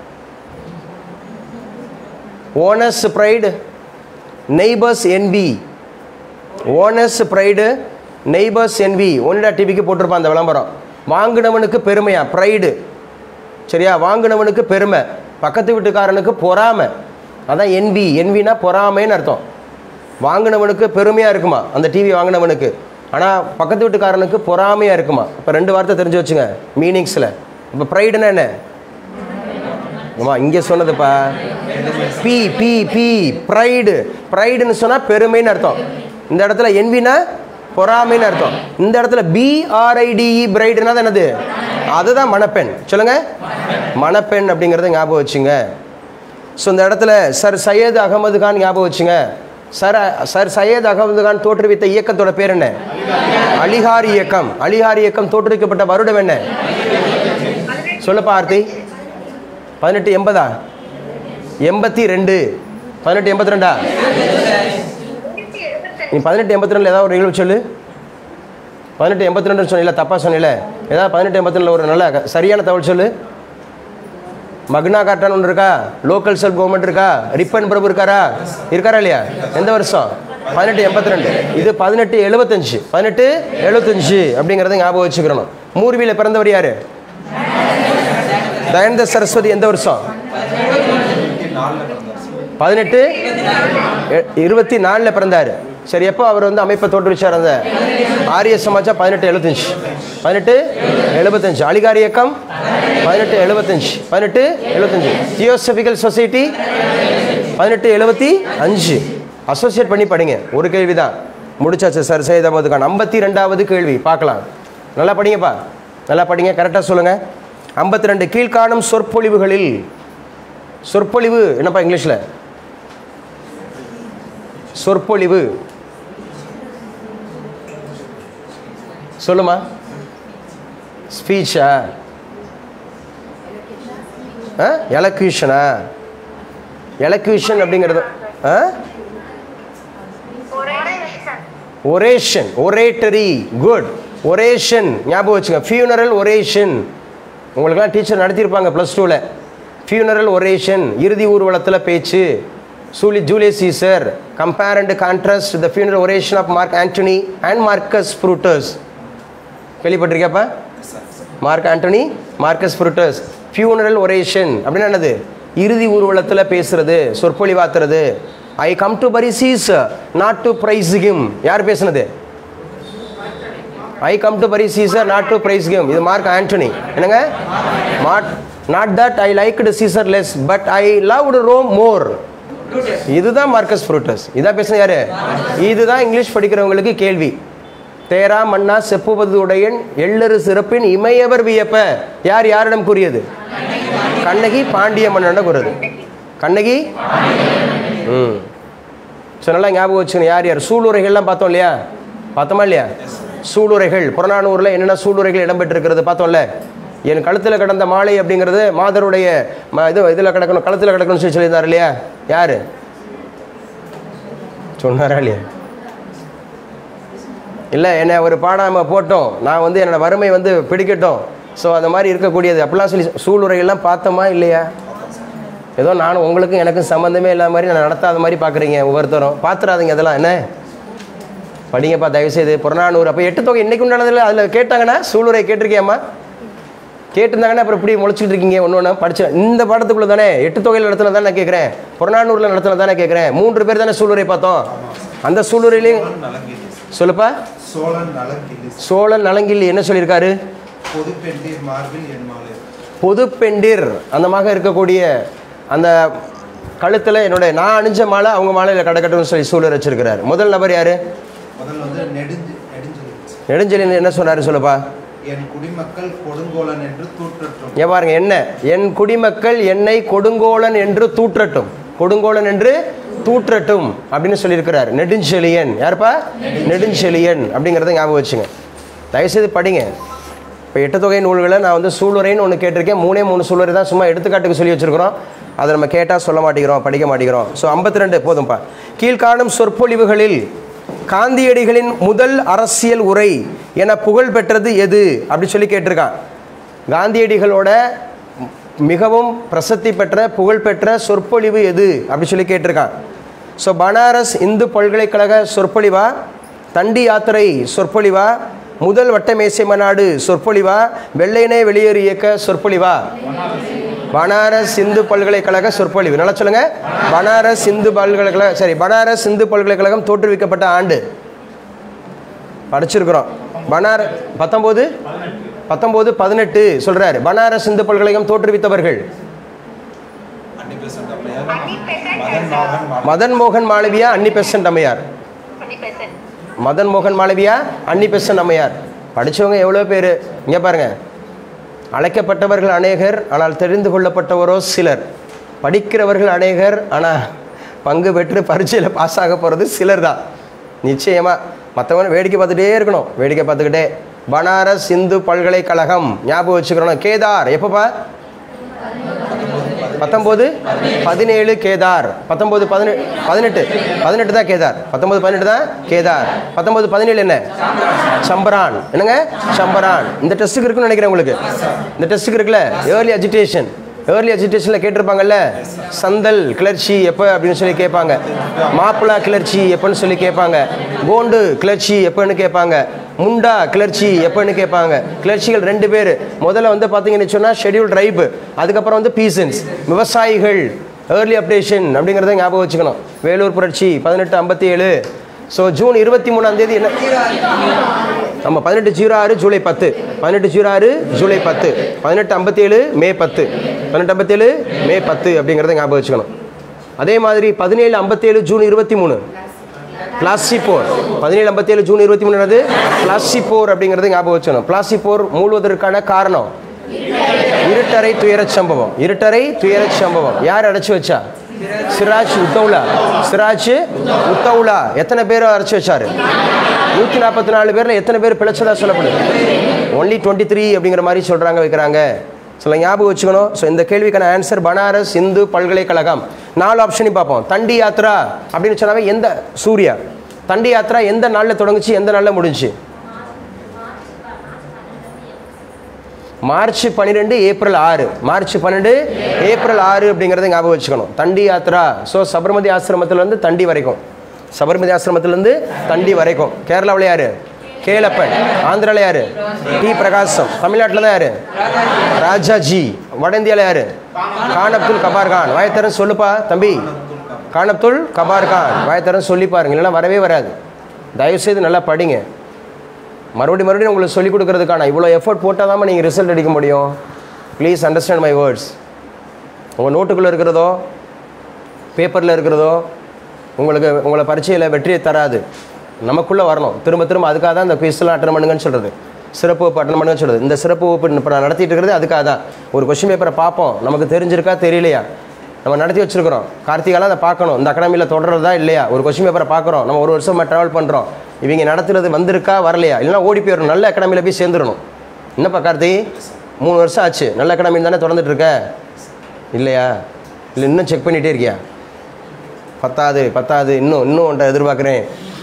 owner's pride neighbours envy owner's pride neighbours envy Onida டிவிக்கு போட்டிருப்பான் அந்த விளம்பரம் வாங்கினவனுக்கு பெருமையா ப்ரைடு சரியா வாங்கினவனுக்கு பெருமை பக்கத்து வீட்டுக்காரனுக்கு பொறாமை அதான் என்வி என்வினா பொறாமைன்னு அர்த்தம் வாங்கினவனுக்கு பெருமையாக இருக்குமா அந்த டிவி வாங்கினவனுக்கு ஆனால் பக்கத்து வீட்டுக்காரனுக்கு பொறாமையாக இருக்குமா இப்போ ரெண்டு வார்த்தை தெரிஞ்சு வச்சுங்க மீனிங்ஸில் இப்போ ப்ரைடுன்னா என்ன ஆமா இங்கே சொன்னதுப்பா பி பி பி ப்ரைடு ப்ரைடுன்னு சொன்னால் பெருமைன்னு அர்த்தம் இந்த இடத்துல என்வினா பொறாமைன்னு அர்த்தம் இந்த இடத்துல பிஆர்ஐடிஇ பிரைடுனா தான் என்னது அதுதான் மணப்பெண் சொல்லுங்க மணப்பெண் அப்படிங்கிறத ஞாபகம் வச்சுங்க ஸோ இந்த இடத்துல சர் சையது அகமது கான் ஞாபகம் வச்சுங்க சர் சர் சையத் அகமது கான் தோற்றுவித்த இயக்கத்தோட பேர் என்ன அலிஹார் இயக்கம் அலிஹார் இயக்கம் தோற்றுவிக்கப்பட்ட வருடம் என்ன சொல்லப்பா ஆர்த்தி பதினெட்டு எண்பதா எண்பத்தி ரெண்டு பதினெட்டு எண்பத்தி ரெண்டா நீ பதினெட்டு எண்பத்தி ரெண்டில் ஏதாவது ஒரு நிகழ்வு சொல்லு பதினெட்டு எண்பத்தி ரெண்டு சொன்னில தப்பாக சொன்னில ஏதாவது பதினெட்டு எண்பத்தி ரெண்டில் ஒரு நல்ல க- சரியான தகவல் சொல்லு மக்னா கார்டான் ஒன்று இருக்கா லோக்கல் செல்ஃப் கவர்மெண்ட் இருக்கா ரிப்பன் பிரபு இருக்காரா இருக்காரா இல்லையா எந்த வருஷம் பதினெட்டு எண்பத்தி ரெண்டு இது பதினெட்டு எழுபத்தஞ்சு பதினெட்டு எழுபத்தஞ்சு அப்படிங்கிறத ஞாபகம் வச்சுக்கிறணும் மூர்வியில் பிறந்தவர் யாரு தயந்த சரஸ்வதி எந்த வருஷம் பதினெட்டு எ- இருபத்தி நாலில் பிறந்தார் சரி எப்போ அவர் வந்து அமைப்பை தோற்றுவிச்சார் அந்த ஆரிய சமாஜா பதினெட்டு எழுபத்தஞ்சு பதினெட்டு எழுபத்தஞ்சு அலிகார் இயக்கம் பதினெட்டு எழுபத்தஞ்சு பதினெட்டு எழுபத்தஞ்சு ஜியோசபிக்கல் சொசைட்டி பதினெட்டு எழுபத்தி அஞ்சு அசோசியேட் பண்ணி படிங்க ஒரு கேள்வி தான் முடிச்சாச்சு சார் சையத் அகமது கான் ஐம்பத்தி ரெண்டாவது கேள்வி பார்க்கலாம் நல்லா படிங்கப்பா நல்லா படிங்க கரெக்டாக சொல்லுங்கள் ஐம்பத்தி ரெண்டு கீழ்காணும் சொற்பொழிவுகளில் சொற்பொழிவு என்னப்பா இங்கிலீஷில் சொற்பொழிவு சொல்லுமா ஸ்பீச்சா எலக்யூஷனா எலக்யூஷன் அப்படிங்கிறது ஆ ஒரேஷன் ஒரேட்டரி குட் ஒரேஷன் ஞாபகம் வச்சுங்க ஃபியூனரல் ஒரேஷன் உங்களுக்கெல்லாம் டீச்சர் நடத்தியிருப்பாங்க ப்ளஸ் டூவில் ஃபியூனரல் ஒரேஷன் இறுதி ஊர்வலத்தில் பேச்சு சூலி Julius Caesar compare and contrast the funeral oration of Mark Antony and Marcus Brutus கேள்விப்பட்டிருக்கியாப்பா Mark Antony Marcus Brutus funeral oration அப்படின்னா என்னது இறுதி ஊர்வலத்தில் பேசுறது சொற்பொழிவாத்துறது ஐ கம் டு பரி சீஸ் நாட் டு பிரைஸ் கிம் யார் பேசுனது I come to bury Caesar not to praise கிம் இது மார்க் ஆண்டனி என்னங்க not not that I liked Caesar less but I loved Rome more இதுதான் மார்க்கஸ் ஃப்ரூட்டஸ் இதான் பேசுன யாரு இதுதான் இங்கிலீஷ் படிக்கிறவங்களுக்கு கேள்வி தேரா மன்னா செப்புவது உடையன் எள்ளரு சிறப்பின் இமையவர் வியப்ப யார் யாரிடம் கூறியது கண்ணகி பாண்டிய மன்னனிடம் கூறுது கண்ணகி ம் ஸோ நல்லா ஞாபகம் வச்சுக்கணும் யார் யார் சூளுரைகள்லாம் பார்த்தோம் இல்லையா பார்த்தோமா இல்லையா சூளுரைகள் புறநானூரில் என்னென்ன சூளுரைகள் இடம்பெற்றிருக்கிறது பார்த்தோம்ல என் கழுத்தில் கிடந்த மாலை அப்படிங்கிறது மாதருடைய ம இது இதில் கிடக்கணும் கழுத்தில் கிடக்கணும்னு சொல்லி சொல்லியிருந்தார் இல்லையா யார் சொன்னாரா இல்லையா இல்லை என்னை ஒரு பாடாமல் போட்டோம் நான் வந்து என்னோட வறுமை வந்து பிடிக்கட்டும் ஸோ அந்த மாதிரி இருக்கக்கூடியது அப்படிலாம் சொல்லி சூளுரைகள்லாம் பார்த்தோமா இல்லையா ஏதோ நானும் உங்களுக்கும் எனக்கும் சம்மந்தமே இல்லாத மாதிரி நான் நடத்தாத மாதிரி பார்க்குறீங்க ஒவ்வொருத்தரும் பார்த்துறாதீங்க அதெல்லாம் என்ன படிங்கப்பா தயவுசெய்து புறநானூறு அப்போ எட்டு தொகை இன்னைக்கு உண்டானதில் அதில் கேட்டாங்கன்னா சூளுரை கேட்டிருக்கியாம்மா கேட்டிருந்தாங்கன்னா அப்புறம் இப்படி முளைச்சிட்டு இருக்கீங்க ஒன்று ஒன்று படிச்சு இந்த பாடத்துக்குள்ள தானே எட்டு தொகையில் நடத்தின தானே நான் கேட்குறேன் புறநானூரில் நடத்தின தானே கேட்குறேன் மூன்று பேர் தானே சூளுரை பார்த்தோம் அந்த சூளுரையிலையும் நலங்கிள்ளி சொல்லுப்பா சோழன் நலங்கிள்ளி சோழன் நலங்கிள்ளி என்ன சொல்லியிருக்காரு பொது பெண்டீர் மார்பில் என் மாலை பொது பெண்டிர் அந்த மாதிரி இருக்கக்கூடிய அந்த கழுத்தில் என்னுடைய நான் அணிஞ்ச மாலை அவங்க மாலையில் கிடக்கட்டும்னு சொல்லி சூழல் வச்சிருக்கிறார் முதல் நபர் யாரு முதல்ல வந்து நெடுஞ்சு நெடுஞ்செலி நெடுஞ்செலியன் என்ன சொன்னாரு சொல்லுப்பா என் குடிமக்கள் கொடுங்கோலன் என்று தூற்றற்றும் ஏன் பாருங்க என்ன என் குடிமக்கள் என்னை கொடுங்கோலன் என்று தூற்றட்டும் கொடுங்கோலன் என்று தூற்றட்டும் அப்படின்னு சொல்லியிருக்கிறார் நெடுஞ்செழியன் யாருப்பா நெடுஞ்செழியன் அப்படிங்கிறத ஞாபகம் வச்சுங்க தயவுசெய்து படிங்க இப்போ எட்டு தொகை நூல்களை நான் வந்து சூளுரைன்னு ஒன்று கேட்டிருக்கேன் மூணே மூணு சூளுரை தான் சும்மா எடுத்துக்காட்டுக்கு சொல்லி வச்சுருக்கிறோம் அதை நம்ம கேட்டால் சொல்ல மாட்டேங்கிறோம் படிக்க மாட்டேங்கிறோம் ஸோ ஐம்பத்தி ரெண்டு போதும்ப்பா கீழ்காணும் சொற்பொழிவுகளில் காந்தியடிகளின் முதல் அரசியல் உரை என புகழ் பெற்றது எது அப்படி சொல்லி கேட்டிருக்கான் காந்தியடிகளோட மிகவும் பிரசித்தி பெற்ற புகழ்பெற்ற சொற்பொழிவு எது அப்படி சொல்லி கேட்டிருக்கான் ஸோ பனாரஸ் இந்து பல்கலைக்கழக சொற்பொழிவா தண்டி யாத்திரை சொற்பொழிவா முதல் வட்டமேசை மாநாடு சொற்பொழிவா வெள்ளையனே வெளியேறு இயக்க சொற்பொழிவா பனாரஸ் இந்து பல்கலைக்கழக சொற்பொழிவு நல்லா சொல்லுங்க பனாரஸ் இந்து பல்கலைக்கழக சரி பனாரஸ் இந்து பல்கலைக்கழகம் தோற்றுவிக்கப்பட்ட ஆண்டு படிச்சிருக்கிறோம் பனார பத்தொம்போது பத்தொம்போது பதினெட்டு சொல்றாரு பனாரஸ் இந்து பல்கலைக்கழகம் தோற்றுவித்தவர்கள் அன்னிபெசன்ட் அம்மையார் மதன் மோகன் மா- மதன் மோகன் மாளவியா அன்னி பெசன்ட் அம்மையார் மதன் மோகன் மாளவியா அன்னி பெசன்ட் அம்மையார் படிச்சவங்க எவ்வளோ பேர் இங்கே பாருங்க அழைக்கப்பட்டவர்கள் அநேகர் ஆனால் தெரிந்து கொள்ளப்பட்டவரோ சிலர் படிக்கிறவர்கள் அநேகர் ஆனால் பங்கு பெற்று பரீட்சையில் பாஸ் ஆக போகிறது சிலர் தான் நிச்சயமாக மற்றவங்க வேடிக்கை பார்த்துட்டே இருக்கணும் வேடிக்கை பார்த்துக்கிட்டே பனாரஸ் இந்து பல்கலைக்கழகம் ஞாபகம் வச்சுக்கிறோம் கேதார் எப்போப்பா பத்தொம்போது பதினேழு கேதார் பத்தொம்போது பதினெட்டு பதினெட்டு பதினெட்டு தான் கேதார் பத்தொம்போது பதினெட்டு தான் கேதார் பத்தொம்போது பதினேழு என்ன சம்பரான் என்னங்க சம்பரான் இந்த டெஸ்ட்டுக்கு இருக்குன்னு நினைக்கிறேன் உங்களுக்கு இந்த டெஸ்ட்டுக்கு இருக்குல்ல ஏர்லி அஜிடேஷன் ஏர்லி எஜுகேஷனில் கேட்டிருப்பாங்கல்ல சந்தல் கிளர்ச்சி எப்போ அப்படின்னு சொல்லி கேட்பாங்க மாப்பிளா கிளர்ச்சி எப்போன்னு சொல்லி கேட்பாங்க கோண்டு கிளர்ச்சி எப்போன்னு கேட்பாங்க முண்டா கிளர்ச்சி எப்போன்னு கேட்பாங்க கிளர்ச்சிகள் ரெண்டு பேர் முதல்ல வந்து பார்த்தீங்கன்னு சொன்னால் ஷெட்யூல் ட்ரைப் அதுக்கப்புறம் வந்து பீசன்ஸ் விவசாயிகள் ஏர்லி அப்டேஷன் அப்படிங்கிறத ஞாபகம் வச்சுக்கணும் வேலூர் புரட்சி பதினெட்டு ஐம்பத்தி ஏழு ஸோ ஜூன் இருபத்தி மூணாம் தேதி என்ன நம்ம பதினெட்டு ஜீரோ ஆறு ஜூலை பத்து பதினெட்டு ஜீரோ ஆறு ஜூலை பத்து பதினெட்டு ஐம்பத்தேழு மே பத்து பதினெட்டு ஐம்பத்தேழு மே பத்து அப்படிங்கிறத ஞாபகம் வச்சுக்கணும் அதே மாதிரி பதினேழு ஐம்பத்தேழு ஜூன் இருபத்தி மூணு பிளாஸ்டி போர் பதினேழு ஐம்பத்தேழு ஜூன் இருபத்தி மூணு பிளாஸ்டி போர் அப்படிங்கிறது ஞாபகம் வச்சுக்கணும் பிளாஸ்டி போர் மூழ்வதற்கான காரணம் இருட்டறை துயரச் சம்பவம் இருட்டறை துயரச் சம்பவம் யார் அடைச்சு வச்சா சிராஜ் உத்தவுலா சிராஜ் உத்தவுலா எத்தனை பேர் அடைச்சு வச்சாரு நூற்றி நாற்பத்தி நாலு பேரில் எத்தனை பேர் பிழைச்சதா சொல்லப்படுது ஒன்லி டுவெண்ட்டி த்ரீ அப்படிங்கிற மாதிரி சொல்கிறாங்க வைக்கிறாங்க சில ஞாபகம் வச்சுக்கணும் ஸோ இந்த கேள்விக்கான ஆன்சர் பனாரஸ் இந்து பல்கலைக்கழகம் நாலு ஆப்ஷனையும் பார்ப்போம் தண்டி யாத்ரா அப்படின்னு சொன்னாவே எந்த சூர்யா தண்டி யாத்ரா எந்த நாளில் தொடங்குச்சு எந்த நாளில் முடிஞ்சுச்சு மார்ச் பன்னிரெண்டு ஏப்ரல் ஆறு மார்ச் பன்னெண்டு ஏப்ரல் ஆறு அப்படிங்கிறத ஞாபகம் வச்சுக்கணும் தண்டி யாத்ரா ஸோ சபர்மதி ஆசிரமத்திலேருந்து தண்டி வரைக்கும் சபர்மதி ஆசிரமத்திலேருந்து தண்டி வரைக்கும் கேரளாவில் யாரு கேலப்பன் ஆந்திராவில் யாரு டி பிரகாசம் தமிழ்நாட்டில் தான் யாரு ராஜாஜி வட இந்தியாவில் யாரு கான் அப்துல் கபார் கான் வாயத்தரன் சொல்லுப்பா தம்பி கான் அப்துல் கபார் கான் வாயத்தரன் சொல்லி பாருங்க இல்லைன்னா வரவே வராது தயவுசெய்து நல்லா படிங்க மறுபடியும் மறுபடியும் உங்களுக்கு சொல்லிக் கொடுக்கறதுக்கான இவ்வளோ எஃபோர்ட் போட்டால் தான் நீங்கள் ரிசல்ட் அடிக்க முடியும் ப்ளீஸ் அண்டர்ஸ்டாண்ட் மை வேர்ட்ஸ் உங்கள் நோட்டுக்குள்ளே இருக்கிறதோ பேப்பரில் இருக்கிறதோ உங்களுக்கு உங்களை பரீட்சையில் வெற்றியை தராது நமக்குள்ளே வரணும் திரும்ப திரும்ப அதுக்காக தான் இந்த குவிஸ்லாம் அட்டன் பண்ணுங்கன்னு சொல்கிறது சிறப்பு வகுப்பு அட்டன் பண்ணுங்கன்னு சொல்கிறது இந்த சிறப்பு வகுப்பு இப்போ நான் நடத்திட்டு இருக்கிறது அதுக்காக தான் ஒரு கொஷின் பேப்பரை பார்ப்போம் நமக்கு தெரிஞ்சிருக்கா தெரியலையா நம்ம நடத்தி வச்சிருக்கிறோம் கார்த்திகாலாம் அதை பார்க்கணும் இந்த அகாடமியில் தொடர்றதா இல்லையா ஒரு கொஷின் பேப்பரை பார்க்குறோம் நம்ம ஒரு வருஷமா ட்ராவல் பண்ணுறோம் இவங்க நடத்துறது வந்திருக்கா வரலையா இல்லைன்னா ஓடி போயிடணும் நல்ல அகாடமியில் போய் சேர்ந்துடணும் என்னப்பா கார்த்தி மூணு வருஷம் ஆச்சு நல்ல அகாடமியில் தானே தொடர்ந்துட்டு இருக்க இல்லையா இல்லை இன்னும் செக் பண்ணிகிட்டே இருக்கியா பத்தாது பத்தாது இன்னும் இன்னும் உன்ட்ட எதிர்பார்க்குறேன்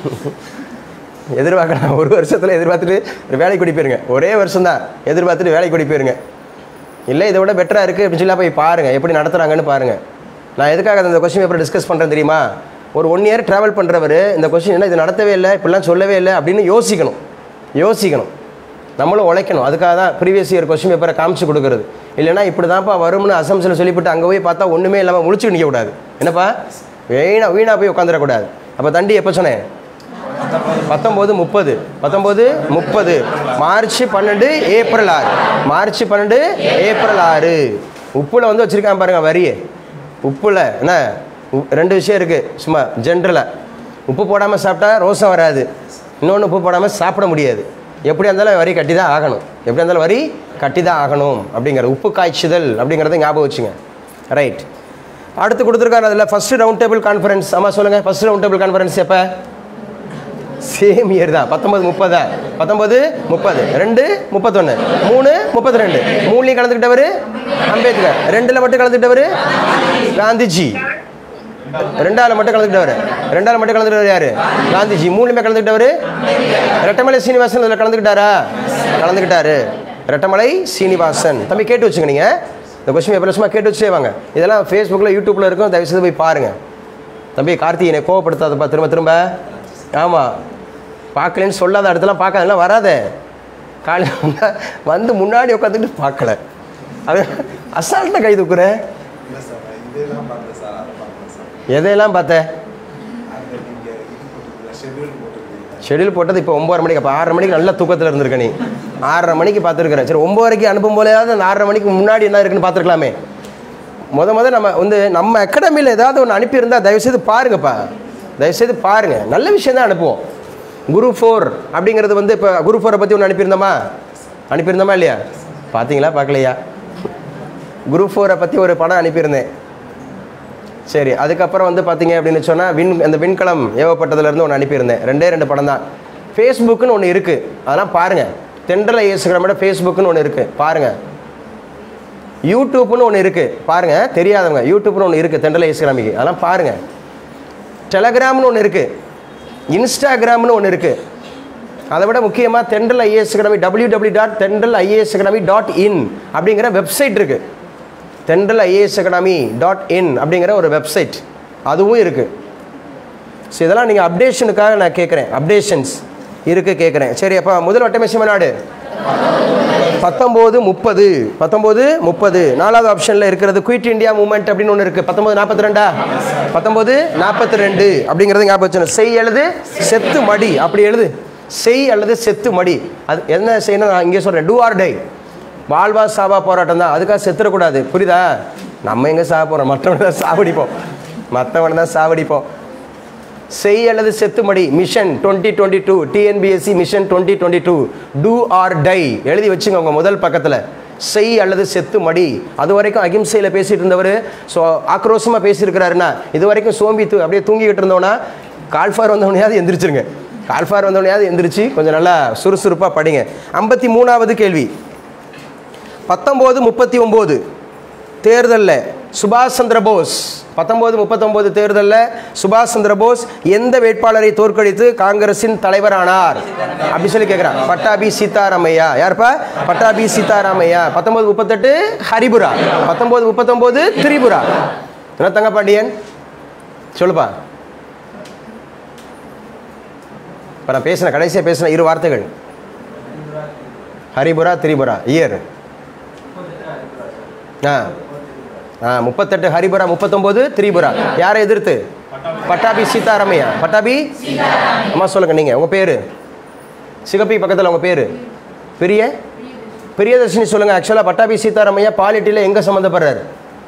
எதிர்பார்க்கணும் ஒரு வருஷத்தில் எதிர்பார்த்துட்டு ஒரு வேலைக்கு கூட்டி போயிருங்க ஒரே வருஷம் தான் எதிர்பார்த்துட்டு வேலைக்கு கூட்டி போயிருங்க இல்லை இதை விட பெட்டராக இருக்குது அப்படின்னு சொல்லி போய் பாருங்கள் எப்படி நடத்துகிறாங்கன்னு பாருங்கள் நான் எதுக்காக இந்த கொஸ்டின் பேப்பர் டிஸ்கஸ் பண்ணுறேன் தெரியுமா ஒரு ஒன் இயர் ட்ராவல் பண்ணுறவர் இந்த கொஸ்டின் என்ன இது நடத்தவே இல்லை இப்படிலாம் சொல்லவே இல்லை அப்படின்னு யோசிக்கணும் யோசிக்கணும் நம்மளும் உழைக்கணும் அதுக்காக தான் ப்ரீவியஸ் இயர் கொஸ்டின் பேப்பரை காமிச்சு கொடுக்குறது இல்லைன்னா இப்படி தான்ப்பா வரும்னு அசம்ஷன் சொல்லிவிட்டு அங்கே போய் பார்த்தா ஒன்றுமே இல்லாமல் முழிச்சு நிற்க கூடாது என்னப்பா வீணா வீணாக போய் உட்காந்துடக்கூடாது அப்போ தண்டி எப்போ சொன்னேன் பத்தொம்போது முப்பது பத்தொம்போது முப்பது மார்ச் பன்னெண்டு ஏப்ரல் ஆறு மார்ச் பன்னெண்டு ஏப்ரல் ஆறு உப்புல வந்து வச்சுருக்கான் பாருங்க வரி உப்புல என்ன உ- ரெண்டு விஷயம் இருக்குது சும்மா ஜென்ரலாக உப்பு போடாமல் சாப்பிட்டா ரோசம் வராது இன்னொன்று உப்பு போடாமல் சாப்பிட முடியாது எப்படியா இருந்தாலும் வரி கட்டி தான் ஆகணும் எப்படியா இருந்தாலும் வரி கட்டி தான் ஆகணும் அப்படிங்கிறது உப்பு காய்ச்சுதல் அப்படிங்கிறத ஞாபகம் வச்சுங்க ரைட் அடுத்து கொடுத்துருக்காரு அதில் ஃபஸ்ட்டு ரவுண்ட் டேபிள் கான்ஃபரன்ஸ் ஆமாம் சொல்லுங்கள் ஃபஸ்ட்டு ரவுண்ட் டேபிள் கான்ஃபரன்ஸ் எப்போ சேம் இயர் தான் பத்தொன்பது முப்பதா பத்தொன்பது முப்பது ரெண்டு முப்பத்தொன்று மூணு முப்பத்தி ரெண்டு மூணுலையும் கலந்துக்கிட்டவர் அம்பேத்கர் ரெண்டில் மட்டும் கலந்துக்கிட்டவர் காந்திஜி ரெண்டாவில் மட்டும் கலந்துக்கிட்டவர் ரெண்டாவில் மட்டும் கலந்துக்கிட்டவர் யாரு காந்திஜி மூணுலையுமே கலந்துக்கிட்டவர் ரெட்டமலை சீனிவாசன் இதில் கலந்துக்கிட்டாரா கலந்துக்கிட்டாரு ரெட்டமலை சீனிவாசன் தம்பி கேட்டு வச்சுங்க நீங்கள் இந்த கொஸ்டின் பேப்பர் சும்மா கேட்டு வச்சுட்டே வாங்க இதெல்லாம் ஃபேஸ்புக்கில் யூடியூப்பில் இருக்கும் தயவுசெய்து போய் பாருங்கள் தம்பி கார்த்தி என்னை கோவப்படுத்தாதப்பா திரும்ப திரும்ப ஆமாம் பார்க்கலன்னு சொல்லாத இடத்துல பார்க்காதெல்லாம் வராதே காலையில் வந்தா வந்து முன்னாடி உட்காந்துக்கிட்டு பார்க்கல அது அசால்ட்டாக கை தூக்குறேன் இல்லை சார் இதெல்லாம் பார்க்கல சார் அதை பார்க்கல சார் எதையெல்லாம் பார்த்த அங்கே நீங்கள் இது போட்டுருக்கீங்க ஷெட்யூல் போட்டுருக்கீங்க ஷெடியூல் போட்டது இப்போ ஒம்பது மணிக்கு அப்போ ஆறரை மணிக்கு நல்ல தூக்கத்தில் இருந்திருக்க நீ ஆறரை மணிக்கு பார்த்துருக்குறேன் சரி ஒம்பதரைக்கு அனுப்பும் போலேயாவது அந்த ஆறரை மணிக்கு முன்னாடி என்ன இருக்குன்னு பார்த்துருக்கலாமே முத முத நம்ம வந்து நம்ம அகாடமியில் ஏதாவது ஒன்று அனுப்பியிருந்தா தயவுசெய்து பாருங்கப்பா தயவுசெய்து பாருங்க நல்ல விஷயம் தான் அனுப்புவோம் குரு ஃபோர் அப்படிங்கிறது வந்து இப்போ குரு ஃபோரை பற்றி ஒன்று அனுப்பியிருந்தோமா அனுப்பியிருந்தோமா இல்லையா பார்த்தீங்களா பார்க்கலையா குரு ஃபோரை பற்றி ஒரு படம் அனுப்பியிருந்தேன் சரி அதுக்கப்புறம் வந்து பார்த்தீங்க அப்படின்னு சொன்னால் விண் அந்த விண்கலம் ஏவப்பட்டதுலேருந்து ஒன்று அனுப்பியிருந்தேன் ரெண்டே ரெண்டு படம் தான் ஃபேஸ்புக்குன்னு ஒன்று இருக்குது அதெல்லாம் பாருங்கள் தென்றலை இயேசுகிழமையோட ஃபேஸ்புக்குன்னு ஒன்று இருக்குது பாருங்கள் யூடியூப்னு ஒன்று இருக்குது பாருங்கள் தெரியாதவங்க யூடியூப்னு ஒன்று இருக்குது தென்றலை இயேசுகிழமைக்கு அதெல்லாம் பாருங்கள் டெலகிராம்னு ஒன்று இருக்குது இன்ஸ்டாகிராம்னு ஒன்று இருக்குது அதை விட முக்கியமாக Thendral IAS Academy W W dot Thendral IAS Academy dot in அப்படிங்கிற வெப்சைட் இருக்குது தென்றல் ஐஏஎஸ் அகாடமி டாட் இன் அப்படிங்கிற ஒரு வெப்சைட் அதுவும் இருக்குது ஸோ இதெல்லாம் நீங்கள் அப்டேஷனுக்காக நான் கேட்குறேன் அப்டேஷன்ஸ் இருக்குது கேட்குறேன் சரி அப்போ முதல் வட்டமேசி மாநாடு பத்தொம்போது முப்பது பத்தொம்போது முப்பது நாலாவது ஆப்ஷனில் இருக்கிறது குயிட் இந்தியா மூமெண்ட் அப்படின்னு ஒன்று இருக்குது பத்தொம்போது நாற்பத்தி ரெண்டா பத்தொம்போது நாற்பத்தி ரெண்டு அப்படிங்கிறது ஞாபகம் வச்சுக்கணும் செய் எழுது செத்து மடி அப்படி எழுது செய் அல்லது செத்து மடி அது என்ன செய்யணும் நான் இங்கே சொல்கிறேன் டூ ஆர் டை வாழ்வா சாவா போராட்டம் தான் அதுக்காக செத்துடக்கூடாது புரியுதா நம்ம எங்கே சாக போகிறோம் மற்றவன் தான் சாவடிப்போம் மற்றவன் தான் சாவடிப்போம் செய் அல்லது செத்துமடி mission twenty twenty two TNPSC mission twenty twenty two do or die எழுதி வச்சுங்க உங்க முதல் பக்கத்தில் செய் அல்லது செத்து மடி அது வரைக்கும் அகிம்சையில் பேசிட்டு இருந்தவர் ஸோ ஆக்ரோஷமாக பேசியிருக்கிறாருன்னா இது வரைக்கும் சோம்பி தூ அப்படியே தூங்கிக்கிட்டு இருந்தோன்னா கால்ஃபார் வந்தவனையாவது எந்திரிச்சிருங்க கால்ஃபார் வந்தவனையாவது எந்திரிச்சு கொஞ்சம் நல்லா சுறுசுறுப்பாக படிங்க ஐம்பத்தி மூணாவது கேள்வி பத்தொம்போது முப்பத்தி ஒம்பது தேர்தலில் சுபாஷ் சந்திர போஸ் பத்தொம்போது முப்பத்தொம்போது தேர்தலில் சுபாஷ் சந்திர போஸ் எந்த வேட்பாளரை தோற்கடித்து காங்கிரசின் தலைவரானார் அப்படி சொல்லி கேட்குறான் பட்டாபி சீதாராமையா யாருப்பா பட்டாபி சீதாராமையா பத்தொம்போது முப்பத்தெட்டு ஹரிபுரா பத்தொம்போது முப்பத்தொம்போது திரிபுரா என்ன தங்கப்பாண்டியன் சொல்லுப்பா இப்போ நான் பேசின கடைசியாக பேசின இரு வார்த்தைகள் ஹரிபுரா திரிபுரா இயர் ஆ ஆ முப்பத்தெட்டு ஹரிபுரா முப்பத்தொம்போது திரிபுரா யாரை எதிர்த்து பட்டாபி சீதாராமையா பட்டாபி அம்மா சொல்லுங்கள் நீங்கள் உங்கள் பேர் சிகப்பி பக்கத்தில் உங்கள் பேர் பெரிய பிரியதர்ஷினி சொல்லுங்கள் ஆக்சுவலாக பட்டாபி சீதாராமையா பாலிட்டியில் எங்கே சம்மந்தப்படுறாரு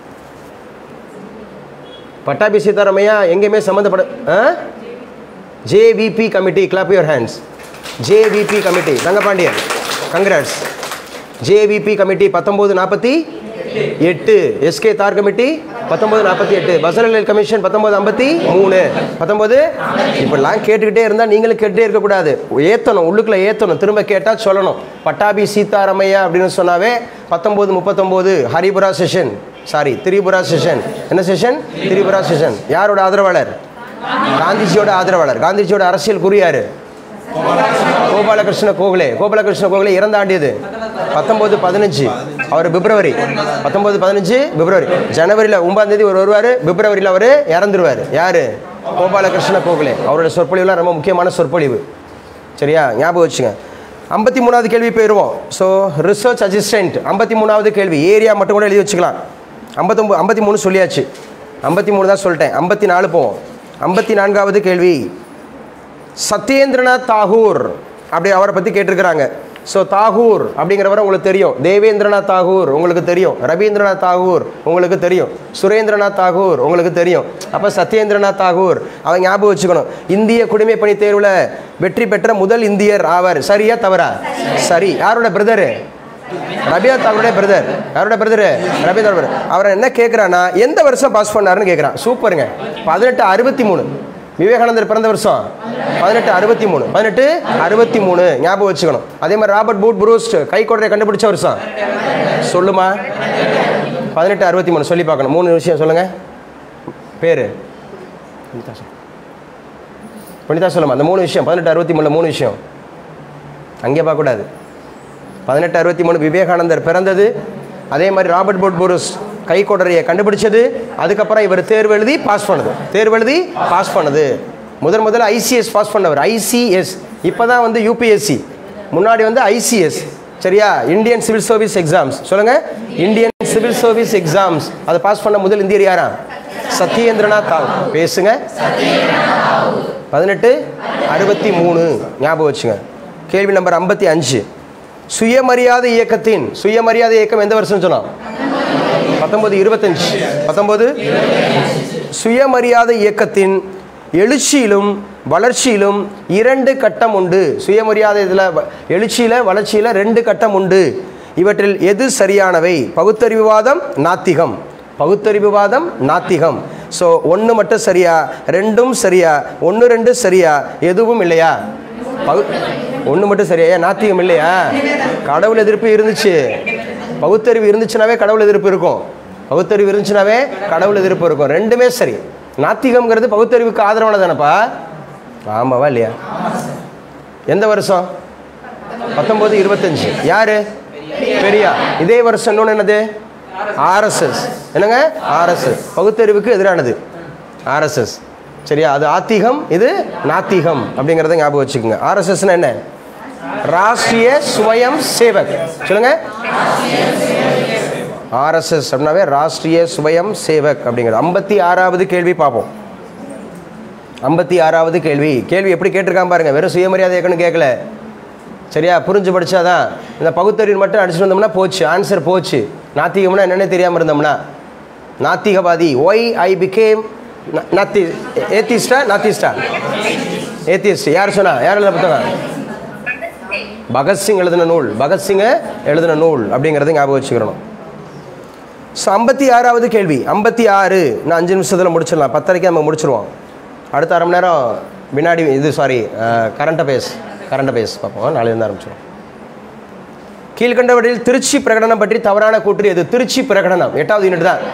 பட்டாபி சீதாராமையா எங்கேயுமே சம்மந்தப்பட ஆ JVP committee clap your hands JVP committee Thangapandian congrats JVP committee பத்தொம்போது நாற்பத்தி எட்டு எஸ்கே தார் கமிட்டி பத்தொம்போது நாற்பத்தி எட்டு பசரல் கமிஷன் பத்தொம்போது ஐம்பத்தி மூணு பத்தொம்போது இப்படிலாம் கேட்டுக்கிட்டே இருந்தால் நீங்களும் கேட்டுட்டே இருக்கக்கூடாது ஏற்றணும் உள்ளுக்குள்ளே ஏற்றணும் திரும்ப கேட்டால் சொல்லணும் பட்டாபி சீதாராமையா அப்படின்னு சொன்னாவே பத்தொம்போது முப்பத்தொம்போது Haripura session sorry Tripura session என்ன செஷன் திரிபுரா செஷன் யாரோட ஆதரவாளர் காந்திஜியோட ஆதரவாளர் காந்திஜியோட அரசியல் குறியாரு கோபாலகிருஷ்ண கோகலே கோபாலகிருஷ்ண கோகலே இறந்த ஆண்டு எது பத்தொம்போது பதினஞ்சு அவர் பிப்ரவரி பத்தொம்போது பதினஞ்சு பிப்ரவரி ஜனவரியில் ஒன்பதாம் தேதி ஒரு வருவார் பிப்ரவரியில் அவர் இறந்துருவார் யார் கோபாலகிருஷ்ண கோகலே அவரோட சொற்பொழிவுலாம் ரொம்ப முக்கியமான சொற்பொழிவு சரியா ஞாபகம் வச்சுங்க ஐம்பத்தி மூணாவது கேள்வி போயிடுவோம் ஸோ ரிசர்ச் அசிஸ்டன்ட் ஐம்பத்தி மூணாவது கேள்வி ஏரியா மட்டும் கூட எழுதி வச்சுக்கலாம் ஐம்பத்தொம்பது ஐம்பத்தி மூணு சொல்லியாச்சு ஐம்பத்தி மூணு தான் சொல்லிட்டேன் ஐம்பத்தி நாலு போவோம் ஐம்பத்தி நான்காவது கேள்வி சத்யேந்திரநாத் தாகூர் அப்படி அவரை பற்றி கேட்டிருக்கிறாங்க ஸோ தாகூர் அப்படிங்கிறவரை உங்களுக்கு தெரியும் தேவேந்திரநாத் தாகூர் உங்களுக்கு தெரியும் ரவீந்திரநாத் தாகூர் உங்களுக்கு தெரியும் சுரேந்திரநாத் தாகூர் உங்களுக்கு தெரியும் அப்போ சத்யேந்திரநாத் தாகூர் அவன் ஞாபகம் வச்சுக்கணும் இந்திய குடிமை பணி தேர்வில் வெற்றி பெற்ற முதல் இந்தியர் ஆவர் சரியா தவறா சரி யாரோட பிரதரு ரபியா தாகூருடைய பிரதர் யாரோட பிரதர் ரபீந்திர பிரதர் அவரை என்ன கேட்குறான்னா எந்த வருஷம் பாஸ் பண்ணாருன்னு கேட்குறான் சூப்பருங்க பதினெட்டு அறுபத்தி மூணு விவேகானந்தர் பிறந்த வருஷம் பதினெட்டு அறுபத்தி மூணு பதினெட்டு அறுபத்தி மூணு ஞாபகம் வச்சுக்கணும் அதே மாதிரி ராபர்ட் பூட் புரூஸ்ட் கை கொடரை கண்டுபிடிச்ச வருஷம் சொல்லுமா பதினெட்டு அறுபத்தி மூணு சொல்லி பார்க்கணும் மூணு விஷயம் சொல்லுங்கள் பேர் புனிதா சொல்லுமா அந்த மூணு விஷயம் பதினெட்டு அறுபத்தி மூணில் மூணு விஷயம் அங்கே பார்க்கக்கூடாது பதினெட்டு அறுபத்தி மூணு விவேகானந்தர் பிறந்தது அதே மாதிரி ராபர்ட் போட் போரஸ் கை கொடரையை கண்டுபிடிச்சது அதுக்கப்புறம் இவர் தேர்வு எழுதி பாஸ் பண்ணது தேர்வு எழுதி பாஸ் பண்ணது முதன் முதல்ல ஐசிஎஸ் பாஸ் பண்ணவர் ஐசிஎஸ் இப்போ தான் வந்து யூபிஎஸ்சி முன்னாடி வந்து ஐசிஎஸ் சரியா இந்தியன் சிவில் சர்வீஸ் எக்ஸாம்ஸ் சொல்லுங்க இந்தியன் சிவில் சர்வீஸ் எக்ஸாம்ஸ் அதை பாஸ் பண்ண முதல் இந்தியர் யாரா சத்யேந்திரநாத் தாகூர் பேசுங்க பதினெட்டு அறுபத்தி மூணு ஞாபகம் வச்சுங்க கேள்வி நம்பர் ஐம்பத்தி அஞ்சு சுயமரியாதை இயக்கத்தின் சுயமரியாதை இயக்கம் எந்த வருஷம் சொன்னோம் பத்தொன்பது இருபத்தஞ்சு பத்தொன்பது சுயமரியாதை இயக்கத்தின் எழுச்சியிலும் வளர்ச்சியிலும் இரண்டு கட்டம் உண்டு சுயமரியாதை இதில் எழுச்சியில் வளர்ச்சியில் ரெண்டு கட்டம் உண்டு இவற்றில் எது சரியானவை பகுத்தறிவுவாதம் நாத்திகம் பகுத்தறிவுவாதம் நாத்திகம் ஸோ ஒன்று மட்டும் சரியா ரெண்டும் சரியா ஒன்று ரெண்டு சரியா எதுவும் இல்லையா பகு ஒன்று மட்டும் சரியா ஏன் நாத்திகம் இல்லையா கடவுள் எதிர்ப்பு இருந்துச்சு பகுத்தறிவு இருந்துச்சுனாவே கடவுள் எதிர்ப்பு இருக்கும் பகுத்தறிவு இருந்துச்சுனாவே கடவுள் எதிர்ப்பு இருக்கும் ரெண்டுமே சரி நாத்திகம்ங்கிறது பகுத்தறிவுக்கு ஆதரவான தானப்பா ஆமாவா இல்லையா எந்த வருஷம் பத்தொம்போது இருபத்தஞ்சு யாரு பெரியா இதே வருஷம் இன்னொன்று என்னது ஆர்எஸ்எஸ் என்னங்க ஆர்எஸ்எஸ் பகுத்தறிவுக்கு எதிரானது ஆர்எஸ்எஸ் சரியா அது ஆத்திகம் இது நாத்திகம் அப்படிங்கிறத ஞாபகம் வச்சுக்கோங்க ஆர்எஸ்எஸ்னா என்ன ராஷ்டிரிய ஸ்வயம் சேவக் சொல்லுங்க ஆர்எஸ்எஸ் அப்படின்னாவே ராஷ்டிரிய ஸ்வயம் சேவக் அப்படிங்கிறது ஐம்பத்தி ஆறாவது கேள்வி பார்ப்போம் ஐம்பத்தி ஆறாவது கேள்வி கேள்வி எப்படி கேட்டிருக்கான் பாருங்க வெறும் சுயமரியாதை இயக்கம்னு கேட்கல சரியா புரிஞ்சு படிச்சாதான் இந்த பகுத்தறிவு மட்டும் அடிச்சுட்டு வந்தோம்னா போச்சு ஆன்சர் போச்சு நாத்திகம்னா என்னன்னே தெரியாமல் இருந்தோம்னா நாத்திகவாதி ஒய் ஐ பிகேம் நாத்தி ஏத்திஸ்டா நாத்திஸ்டா ஏத்திஸ்ட் யார் சொன்னா யார் எழுத புத்தகம் பகத்சிங் எழுதின நூல் பகத்சிங்கை எழுதின நூல் அப்படிங்கிறத ஞாபகம் வச்சுக்கிறணும் ஸோ ஐம்பத்தி ஆறாவது கேள்வி ஐம்பத்தி ஆறு நான் அஞ்சு நிமிஷத்தில் முடிச்சிடலாம் பத்தரைக்கு நம்ம முடிச்சிருவோம் அடுத்த அரை மணி நேரம் வினாடி இது sorry current affairs current affairs பார்ப்போம் நாளையிலேருந்து ஆரம்பிச்சிடும் கீழ்கண்டவற்றில் திருச்சி பிரகடனம் பற்றி தவறான கூற்று எது திருச்சி பிரகடனம் எட்டாவது யூனிட் தான்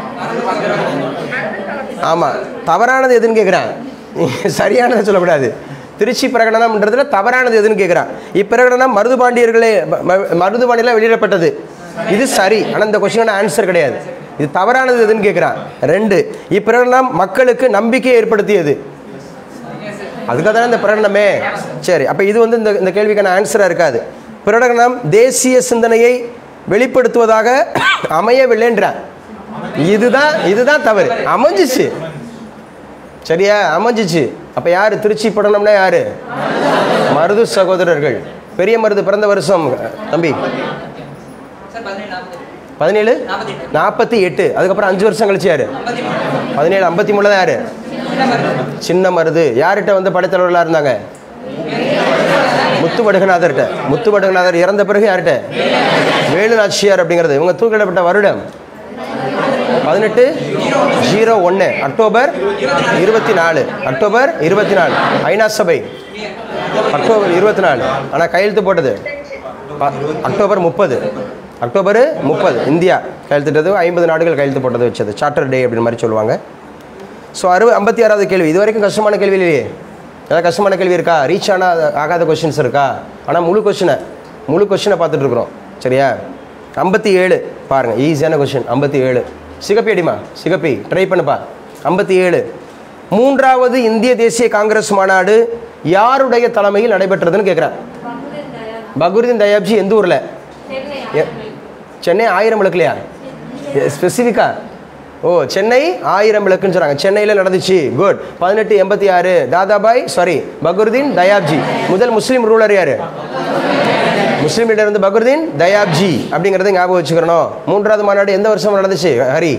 ஆமாம் தவறானது எதுன்னு கேட்குறேன் சரியானதை சொல்லக்கூடாது திருச்சி பிரகடனம்ன்றதுல தவறானது எதுன்னு கேட்குறான் இப்பிரகடனம் மருதுபாண்டியர்களே ம- ம- மருதுபாண்டியில் வெளியிடப்பட்டது இது சரி ஆனால் இந்த கொஸ்டினோட ஆன்சர் கிடையாது இது தவறானது எதுன்னு கேட்குறான் ரெண்டு இப்பிரகடனம் மக்களுக்கு நம்பிக்கை ஏற்படுத்தியது அதுக்காக தானே இந்த பிரகடனமே சரி அப்போ இது வந்து இந்த இந்த கேள்விக்கான ஆன்சராக இருக்காது பிரகடனம் தேசிய சிந்தனையை வெளிப்படுத்துவதாக அமையவில்லைன்றான் இதுதான் இதுதான் தவறு அமைஞ்சிச்சு சரியா அமைஞ்சிச்சு அப்போ யார் திருச்சி படணம்னா யார் மருது சகோதரர்கள் பெரிய மருது பிறந்த வருஷம் தம்பி சார் பதினேழு நாற்பது பதினேழு நாற்பத்தி எட்டு நாற்பத்தி எட்டு அதுக்கப்புறம் அஞ்சு வருஷம் கழிச்சு யார் ஐம்பத்தி மூணு பதினேழு ஐம்பத்தி மூணு தான் யார் சின்ன மருது யார்கிட்ட வந்து படைத்தலைவர்களாக இருந்தாங்க முத்து வடுகநாதர்கிட்ட முத்து வடுகநாதர் இறந்த பிறகு யார்கிட்ட வேலு நாச்சியார் அப்படிங்கிறது இவங்க தூக்கிடப்பட்ட வருடம் பதினெட்டு ஜீரோ ஒன்று அக்டோபர் இருபத்தி நாலு அக்டோபர் இருபத்தி நாலு ஐநா சபை அக்டோபர் இருபத்தி நாலு ஆனால் கையெழுத்து போட்டது ப- அக்டோபர் முப்பது அக்டோபர் முப்பது இந்தியா கையெழுத்திட்டது ஐம்பது நாடுகள் கையெழுத்து போட்டது வச்சது சார்ட்டர் டே அப்படின்னு மாதிரி சொல்லுவாங்க ஸோ அறுபது ஐம்பத்தி ஆறாவது கேள்வி இது வரைக்கும் கஷ்டமான கேள்வி இல்லையே ஏதாவது கஷ்டமான கேள்வி இருக்கா ரீச் ஆனா ஆகாத கொஷின்ஸ் இருக்கா ஆனால் முழு கொஷினை முழு கொஷினை பார்த்துட்டு இருக்கிறோம் சரியா ஐம்பத்தி ஏழு பாருங்கள் ஈஸியான கொஷின் ஐம்பத்தி ஏழு சிகப்பி அடிமா சிகப்பி ட்ரை பண்ணுப்பா ஐம்பத்தி ஏழு மூன்றாவது இந்திய தேசிய காங்கிரஸ் மாநாடு யாருடைய தலைமையில் நடைபெற்றதுன்னு கேட்குறேன் பகுருதீன் தயாப்ஜி எந்த ஊரில் சென்னை ஆயிரம் விளக்குலையா ஸ்பெசிஃபிக்கா ஓ சென்னை ஆயிரம் விளக்குன்னு சொல்கிறாங்க சென்னையில் நடந்துச்சு குட் பதினெட்டு எண்பத்தி ஆறு தாதாபாய் சாரி பக்ருதீன் தயாப்ஜி முதல் முஸ்லீம் ரூலர் யார் முஸ்லீம் லீடர் வந்து பக்ருதீன் தயாப்ஜி அப்படிங்கிறத ஞாபகம் வச்சுக்கிறணும் மூன்றாவது மாநாடு எந்த வருஷம் நடந்துச்சு ஹரி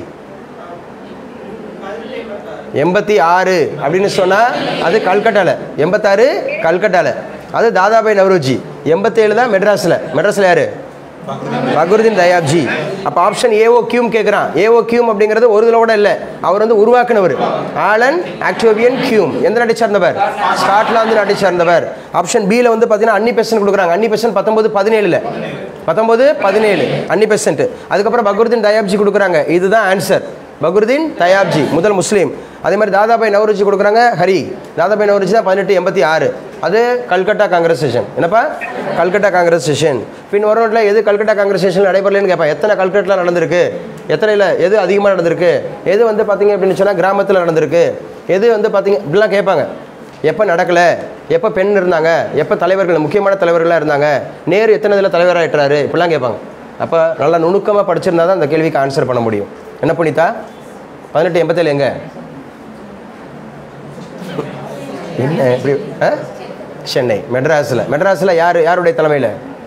எண்பத்தி ஆறு அப்படின்னு சொன்னால் அது கல்கட்டாவில் எண்பத்தாறு கல்கட்டாவில் அது தாதாபாய் நவ்ரோஜி எண்பத்தேழு தான் மெட்ராஸில் மெட்ராஸில் யார் பக்ருதீன் தயாப்ஜி அப்போ ஆப்ஷன் ஏஓ கியூம் கேட்குறான் ஏஓ கியூம் அப்படிங்கிறது ஒரு இதில் கூட இல்லை அவர் வந்து உருவாக்குனவர் ஆலன் ஆக்டோவியன் கியூம் எந்த நாட்டை சார்ந்தவர் ஸ்காட்லாந்து நாட்டை சார்ந்தவர் ஆப்ஷன் பியில் வந்து பார்த்தீங்கன்னா அன்னி பெர்சன்ட் கொடுக்குறாங்க அன்னி பெர்சன்ட் பத்தொம்பது பதினேழில் பத்தொம்பது பதினேழு அன்னி பெர்சன்ட் அதுக்கப்புறம் பக்ருதீன் தயாப்ஜி கொடுக்குறாங்க இதுதான் ஆன்சர் பக்ருதீன் தயாப்ஜி முதல் முஸ்லீம் அதே மாதிரி தாதாபாய் நவருஜி கொடுக்குறாங்க ஹரி தாதாபாய் நவருஜி தான் பதினெட்டு எண்பத்தி ஆறு அது கல்கட்டா காங்கிரஸ் செஷன் என்னப்பா கல்கட்டா காங்கிரஸ் செஷன் பின் வரணும்ல எது கல்கட்டா காங்கிரஸ் செஷன் நடைபெறலன்னு கேட்பேன் எத்தனை கல்கட்டில் நடந்திருக்கு எத்தனையில் எது அதிகமாக நடந்திருக்கு எது வந்து பார்த்தீங்க அப்படின்னு சொன்னால் கிராமத்தில் நடந்திருக்கு எது வந்து பார்த்தீங்க இப்படிலாம் கேட்பாங்க எப்போ நடக்கலை எப்போ பெண் இருந்தாங்க எப்போ தலைவர்கள் முக்கியமான தலைவர்களாக இருந்தாங்க நேரு எத்தனை இதில் தலைவராகிட்டாரு இப்படிலாம் கேட்பாங்க அப்போ நல்லா நுணுக்கமாக படிச்சிருந்தா தான் அந்த கேள்விக்கு ஆன்சர் பண்ண முடியும் என்ன புனிதா பதினெட்டு எண்பத்தேழு எங்க என்ன இப்படி ஆ? சென்னை மெட்ராஸில் மெட்ராஸில் யார் யாருடைய தலைமையில்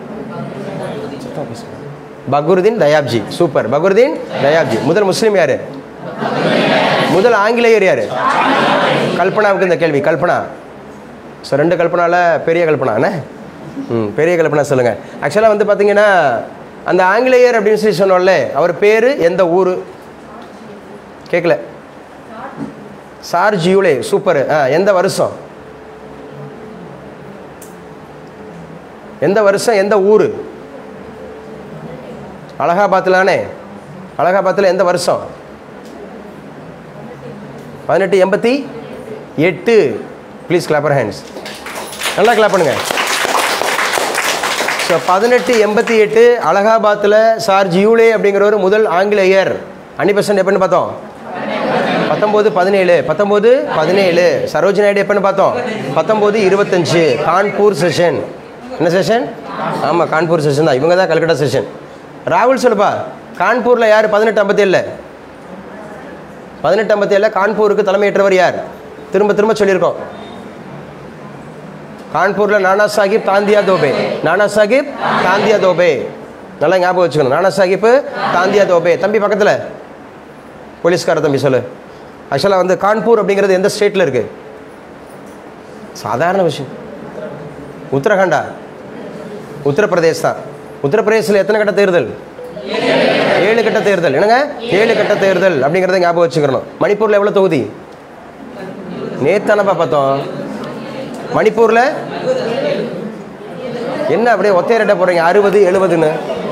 பக்ருதீன் தயாப்ஜி சூப்பர் பக்ருதீன் தயாப்ஜி முதல் முஸ்லீம் யார் முதல் ஆங்கிலேயர் யார் கல்பனாவுக்கு இந்த கேள்வி கல்பனா ஸோ ரெண்டு கல்பனாவில் பெரிய கல்பனா என்ன ம் பெரிய கல்பனா சொல்லுங்கள் ஆக்சுவலாக வந்து பார்த்தீங்கன்னா அந்த ஆங்கிலேயர் அப்படின்னு சொல்லி சொன்னோம்ல அவர் பேர் எந்த ஊர் கேட்கல சார்ஜ் யூலே சூப்பர் ஆ எந்த வருஷம் எந்த வருஷம் எந்த ஊர் அலகாபாத்லானே அலகாபாத்தில் எந்த வருஷம் பதினெட்டு எண்பத்தி எட்டு ப்ளீஸ் கிளாப்பர் ஹேண்ட்ஸ் நல்லா கிளாப் பண்ணுங்க ஸோ பதினெட்டு எண்பத்தி எட்டு அலகாபாத்தில் சார் ஜியூலே அப்படிங்கிறவர் முதல் ஆங்கிலேயர் அன்னி பெர்சன்ட் எப்போன்னு பார்த்தோம் பத்தொம்போது பதினேழு பத்தொம்போது பதினேழு சரோஜி நாயுடு எப்போன்னு பார்த்தோம் பத்தொம்போது இருபத்தஞ்சு கான்பூர் செஷன் என்ன செஷன் ஆமாம் கான்பூர் செஷன் தான் இவங்க தான் கல்கட்டா செஷன் ராகுல் சொல்லுப்பா கான்பூரில் யார் பதினெட்டு ஐம்பத்தேழில் பதினெட்டு ஐம்பத்தேழில் கான்பூருக்கு தலைமையேற்றவர் யார் திரும்ப திரும்ப சொல்லியிருக்கோம் கான்பூரில் நானா சாஹிப் தாந்தியா தோபே நானா சாஹிப் தாந்தியா தோபே நல்லா ஞாபகம் வச்சுக்கணும் நானா சாஹிப் தாந்தியா தோபே தம்பி பக்கத்தில் போலீஸ்கார தம்பி சொல்லு ஆக்சுவலாக வந்து கான்பூர் அப்படிங்கிறது எந்த ஸ்டேட்டில் இருக்குது சாதாரண விஷயம் உத்தரகாண்டா உத்தரப்பிரதேஷ் தான் உத்தரப்பிரதேசில் எத்தனை கட்ட தேர்தல் ஏழு கட்ட தேர்தல் என்னங்க ஏழு கட்ட தேர்தல் அப்படிங்கிறத ஞாபகம் வச்சுக்கிறணும் மணிப்பூரில் எவ்வளோ தொகுதி நேத்தானப்பா பார்த்தோம் மணிப்பூரில் என்ன அப்படியே ஒத்தையரட்ட போகிறீங்க அறுபது எழுபதுன்னு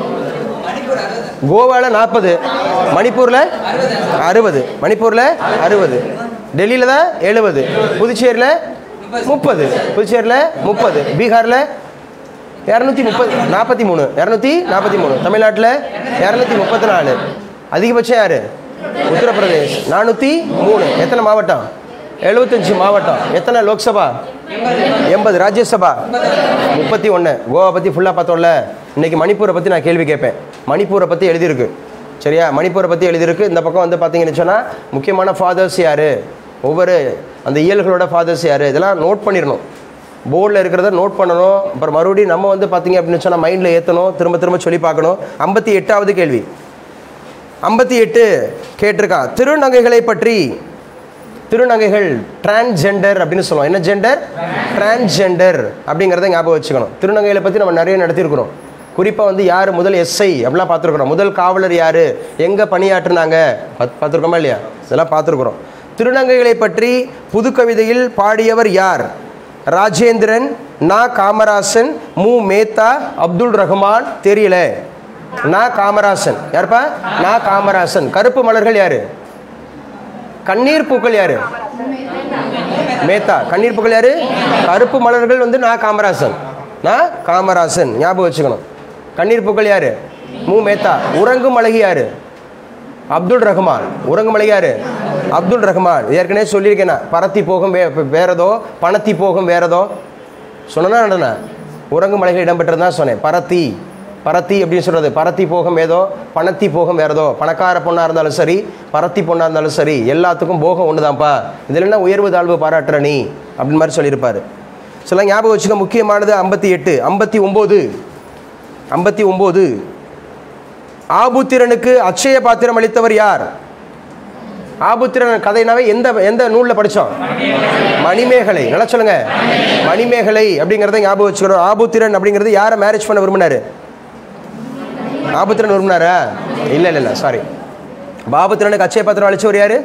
கோவாவில் நாற்பது மணிப்பூரில் அறுபது மணிப்பூரில் அறுபது டெல்லியில் தான் எழுபது புதுச்சேரியில் முப்பது புதுச்சேரியில் முப்பது பீகாரில் இரநூத்தி முப்பது நாற்பத்தி மூணு இரநூத்தி நாற்பத்தி மூணு தமிழ்நாட்டில் இரநூத்தி முப்பத்தி நாலு அதிகபட்சம் யார் உத்தரப்பிரதேஷ் நானூற்றி மூணு எத்தனை மாவட்டம் எழுபத்தஞ்சு மாவட்டம் எத்தனை லோக்சபா எண்பது ராஜ்யசபா முப்பத்தி ஒன்று கோவா பற்றி ஃபுல்லாக பார்த்தோம்ல இன்னைக்கு மணிப்பூரை பற்றி நான் கேள்வி கேட்பேன் மணிப்பூரை பற்றி எழுதியிருக்கு சரியா மணிப்பூரை பற்றி எழுதியிருக்கு இந்த பக்கம் வந்து பார்த்தீங்கன்னு சொன்னால் முக்கியமான ஃபாதர்ஸ் யார் ஒவ்வொரு அந்த இயல்களோட ஃபாதர்ஸ் யார் இதெல்லாம் நோட் பண்ணிடணும் போர்டில் இருக்கிறத நோட் பண்ணணும் அப்புறம் மறுபடியும் நம்ம வந்து பார்த்தீங்க அப்படின்னு சொன்னால் மைண்டில் ஏற்றணும் திரும்ப திரும்ப சொல்லி பார்க்கணும் ஐம்பத்தி எட்டாவது கேள்வி ஐம்பத்தி எட்டு கேட்டிருக்கான் திருநங்கைகளை பற்றி திருநங்கைகள் டிரான்ஸ்ஜெண்டர் அப்படின்னு சொல்லுவோம் என்ன ஜெண்டர் டிரான்ஸ்ஜெண்டர் அப்படிங்கிறத ஞாபகம் வச்சுக்கணும் திருநங்கைகளை பற்றி நம்ம நிறைய நடத்தியிருக்கிறோம் குறிப்பாக வந்து யார் முதல் எஸ்ஐ அப்படிலாம் பார்த்துருக்குறோம் முதல் காவலர் யார் எங்கே பணியாற்றுனாங்க பார்த்து பார்த்துருக்கோமா இல்லையா இதெல்லாம் பார்த்துருக்குறோம் திருநங்கைகளை பற்றி புது கவிதையில் பாடியவர் யார் ராஜேந்திரன் நா காமராசன் மு மேத்தா அப்துல் ரஹ்மான் தெரியல நா காமராசன் யாருப்பா நா காமராசன் கருப்பு மலர்கள் யாரு கண்ணீர் பூக்கள் யாரு மேத்தா கண்ணீர் பூக்கள் யாரு கருப்பு மலர்கள் வந்து நான் காமராசன் நான் காமராசன் ஞாபகம் வச்சுக்கணும் கண்ணீர் பூக்கள் யாரு மு மேத்தா உறங்கும் அழகி யாரு அப்துல் ரஹ்மான் உறங்கும் அழகி யாரு அப்துல் ரஹ்மான் ஏற்கனவே சொல்லியிருக்கேன் நான். பரத்தி போகும் வே வேறதோ பணத்தி போகும் வேறதோ சொன்னா நடன உறங்கும் மலைகள் இடம்பெற்றது தான் சொன்னேன் பரத்தி பரத்தி அப்படின்னு சொல்கிறது பரத்தி போகம் ஏதோ பணத்தி போகம் வேறதோ பணக்கார பொண்ணாக இருந்தாலும் சரி பரத்தி பொண்ணாக இருந்தாலும் சரி எல்லாத்துக்கும் போகம் ஒன்று தான்ப்பா இதில் என்ன உயர்வு தாழ்வு பாராட்டுற நீ அப்படின்னு மாதிரி சொல்லியிருப்பாரு சில ஞாபகம் வச்சுக்க முக்கியமானது ஐம்பத்தி எட்டு ஐம்பத்தி ஒம்பது ஐம்பத்தி ஒம்பது ஆபுத்திரனுக்கு அட்சய பாத்திரம் அளித்தவர் யார் ஆபுத்திரன் கதைனாவே எந்த எந்த நூலில் படித்தோம் மணிமேகலை நல்லா சொல்லுங்க மணிமேகலை அப்படிங்கிறத ஞாபகம் வச்சுக்கணும் ஆபுத்திரன் அப்படிங்கிறது யாரை மேரேஜ் பண்ண விரும்பினாரு ஆபுத்திரன் விரும்பினாரா இல்லை இல்லை இல்லை சாரி பாபுத்திரனுக்கு அச்சய பாத்திரம் அளிச்சவர் யாரு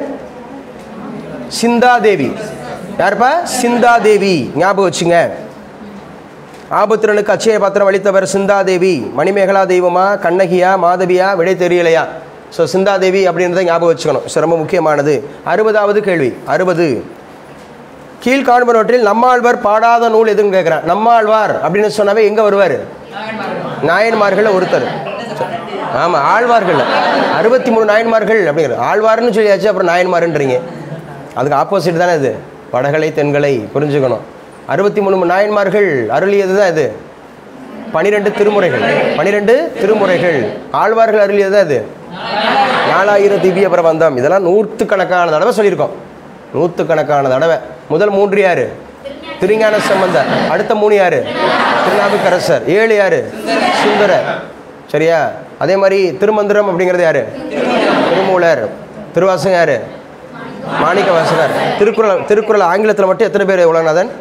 சிந்தாதேவி யாருப்பா சிந்தாதேவி ஞாபகம் வச்சுங்க ஆபுத்திரனுக்கு அச்சய பாத்திரம் அளித்தவர் சிந்தாதேவி மணிமேகலா தெய்வமா கண்ணகியா மாதவியா விடை தெரியலையா ஸோ சிந்தாதேவி அப்படின்றத ஞாபகம் வச்சுக்கணும் ஸோ ரொம்ப முக்கியமானது அறுபதாவது கேள்வி அறுபது கீழ்காண்பனவற்றில் நம்மாழ்வார் பாடாத நூல் எதுன்னு கேட்குறேன் நம்மாழ்வார் அப்படின்னு சொன்னாவே எங்கே வருவார் நாயன்மார்களில் ஒருத்தர் ஆமாம் ஆழ்வார்கள் அறுபத்தி மூணு நாயன்மார்கள் அப்படிங்கிற ஆழ்வார்னு சொல்லியாச்சு அப்புறம் நாயன்மாருன்றீங்க அதுக்கு ஆப்போசிட் தானே இது வடகலை தென்கலை புரிஞ்சுக்கணும் அறுபத்தி மூணு நாயன்மார்கள் அருளியது தான் இது பனிரெண்டு திருமுறைகள் பனிரெண்டு திருமுறைகள் ஆழ்வார்கள் அருளியது தான் இது நாலாயிரம் திவ்ய பிரபந்தம் இதெல்லாம் நூற்றுக்கணக்கான தடவை சொல்லியிருக்கோம் நூற்றுக்கணக்கான தடவை முதல் மூன்று யாரு திருஞான சம்பந்தர் அடுத்த மூணு யாரு திருநாவுக்கரசர் ஏழு யாரு சுந்தரர் சரியா அதே மாதிரி திருமந்திரம் அப்படிங்கிறது யாரு திருமூலர் திருவாசகம் யாரு மாணிக்க வாசகர் திருக்குறள் திருக்குறள் ஆங்கிலத்தில் மட்டும் எத்தனை பேர் உலகநாதன்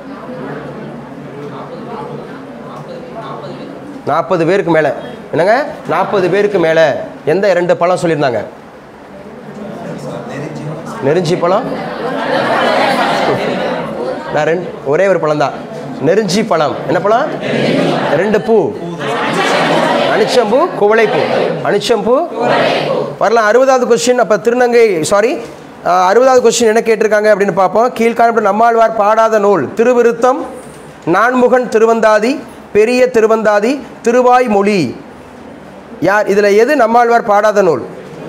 நாற்பது பேருக்கு மேலே என்னங்க நாற்பது பேருக்கு மேலே எந்த ரெண்டு பழம் சொல்லியிருந்தாங்க நெருஞ்சி பழம் நான் ரெண்டு ஒரே ஒரு பழம் தான் நெருஞ்சி பழம் என்ன பழம் ரெண்டு பூ அனிச்சம்பூ குவளைப்பூ அனிச்சம்பூ வரலாம் அறுபதாவது கொஸ்டின் அப்போ திருநங்கை சாரி அறுபதாவது கொஸ்டின் என்ன கேட்டிருக்காங்க அப்படின்னு பார்ப்போம் கீழ்காணப்பட்ட நம்மாழ்வார் பாடாத நூல் திருவிருத்தம் நான்முகன் திருவந்தாதி பெரிய திருவந்தாதி திருவாய்மொழி யார் இதில் எது நம்மாழ்வார் பாடாத நூல்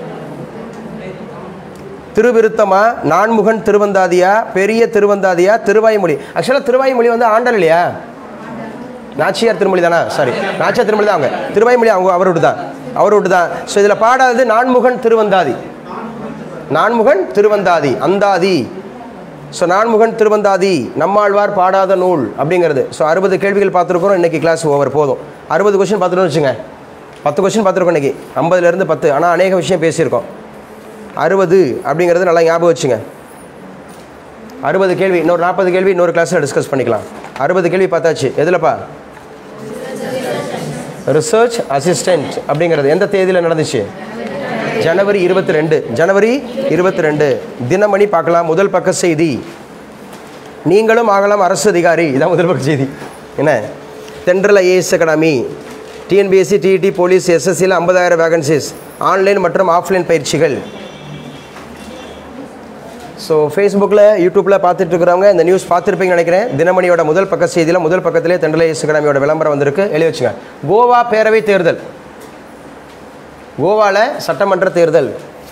திருவிருத்தமா நான்முகன் திருவந்தாதியா பெரிய திருவந்தாதியா திருவாய்மொழி ஆக்சுவலாக திருவாய்மொழி வந்து ஆண்டல் இல்லையா நாச்சியார் திருமொழி தானா சாரி நாச்சியார் திருமொழி தான் அவங்க திருவாய்மொழி அவங்க அவரோடு தான் அவரோடு தான் ஸோ இதில் பாடாதது நான்முகன் திருவந்தாதி நான்முகன் திருவந்தாதி அந்தாதி ஸோ நான்முகன் திருவந்தாதி நம்மாழ்வார் பாடாத நூல் அப்படிங்கிறது ஸோ அறுபது கேள்விகள் பார்த்துருக்குறோம் இன்றைக்கி கிளாஸ் ஓவர் போதும் அறுபது கொஸ்டின் பார்த்துட்டோம்னு வச்சுங்க பத்து கொஸ்டின் பார்த்துருக்கோம் இன்றைக்கி ஐம்பதுலேருந்து பத்து ஆனால் அநேக விஷயம் பேசியிருக்கோம் அறுபது அப்படிங்கிறது நல்லா ஞாபகம் வச்சுங்க அறுபது கேள்வி இன்னொரு நாற்பது கேள்வி இன்னொரு கிளாஸில் டிஸ்கஸ் பண்ணிக்கலாம் அறுபது கேள்வி பார்த்தாச்சு எதுலப்பா ரிசர்ச் அசிஸ்டன்ட் அப்படிங்கிறது எந்த தேதியில் நடந்துச்சு ஜனவரி இருபத்தி ரெண்டு ஜனவரி இருபத்தி ரெண்டு தினமணி பார்க்கலாம் முதல் பக்க செய்தி நீங்களும் ஆகலாம் அரசு அதிகாரி இதான் முதல் பக்க செய்தி என்ன Thendral IAS Academy TNPSC TET police எஸ்எஸ்சியில் ஐம்பதாயிரம் வேகன்சிஸ் ஆன்லைன் மற்றும் ஆஃப்லைன் பயிற்சிகள் ஸோ ஃபேஸ்புக்கில் யூடியூப்பில் பார்த்துட்டு இருக்கிறவங்க இந்த நியூஸ் பார்த்துருப்பீங்கன்னு நினைக்கிறேன் தினமணியோட முதல் பக்க செய்தியில் முதல் பக்கத்திலே தென்றலை அகாடமியோட விளம்பரம் வந்திருக்கு எழுதி வச்சுங்க கோவா பேரவை தேர்தல் கோவாவில் சட்டமன்ற தேர்தல்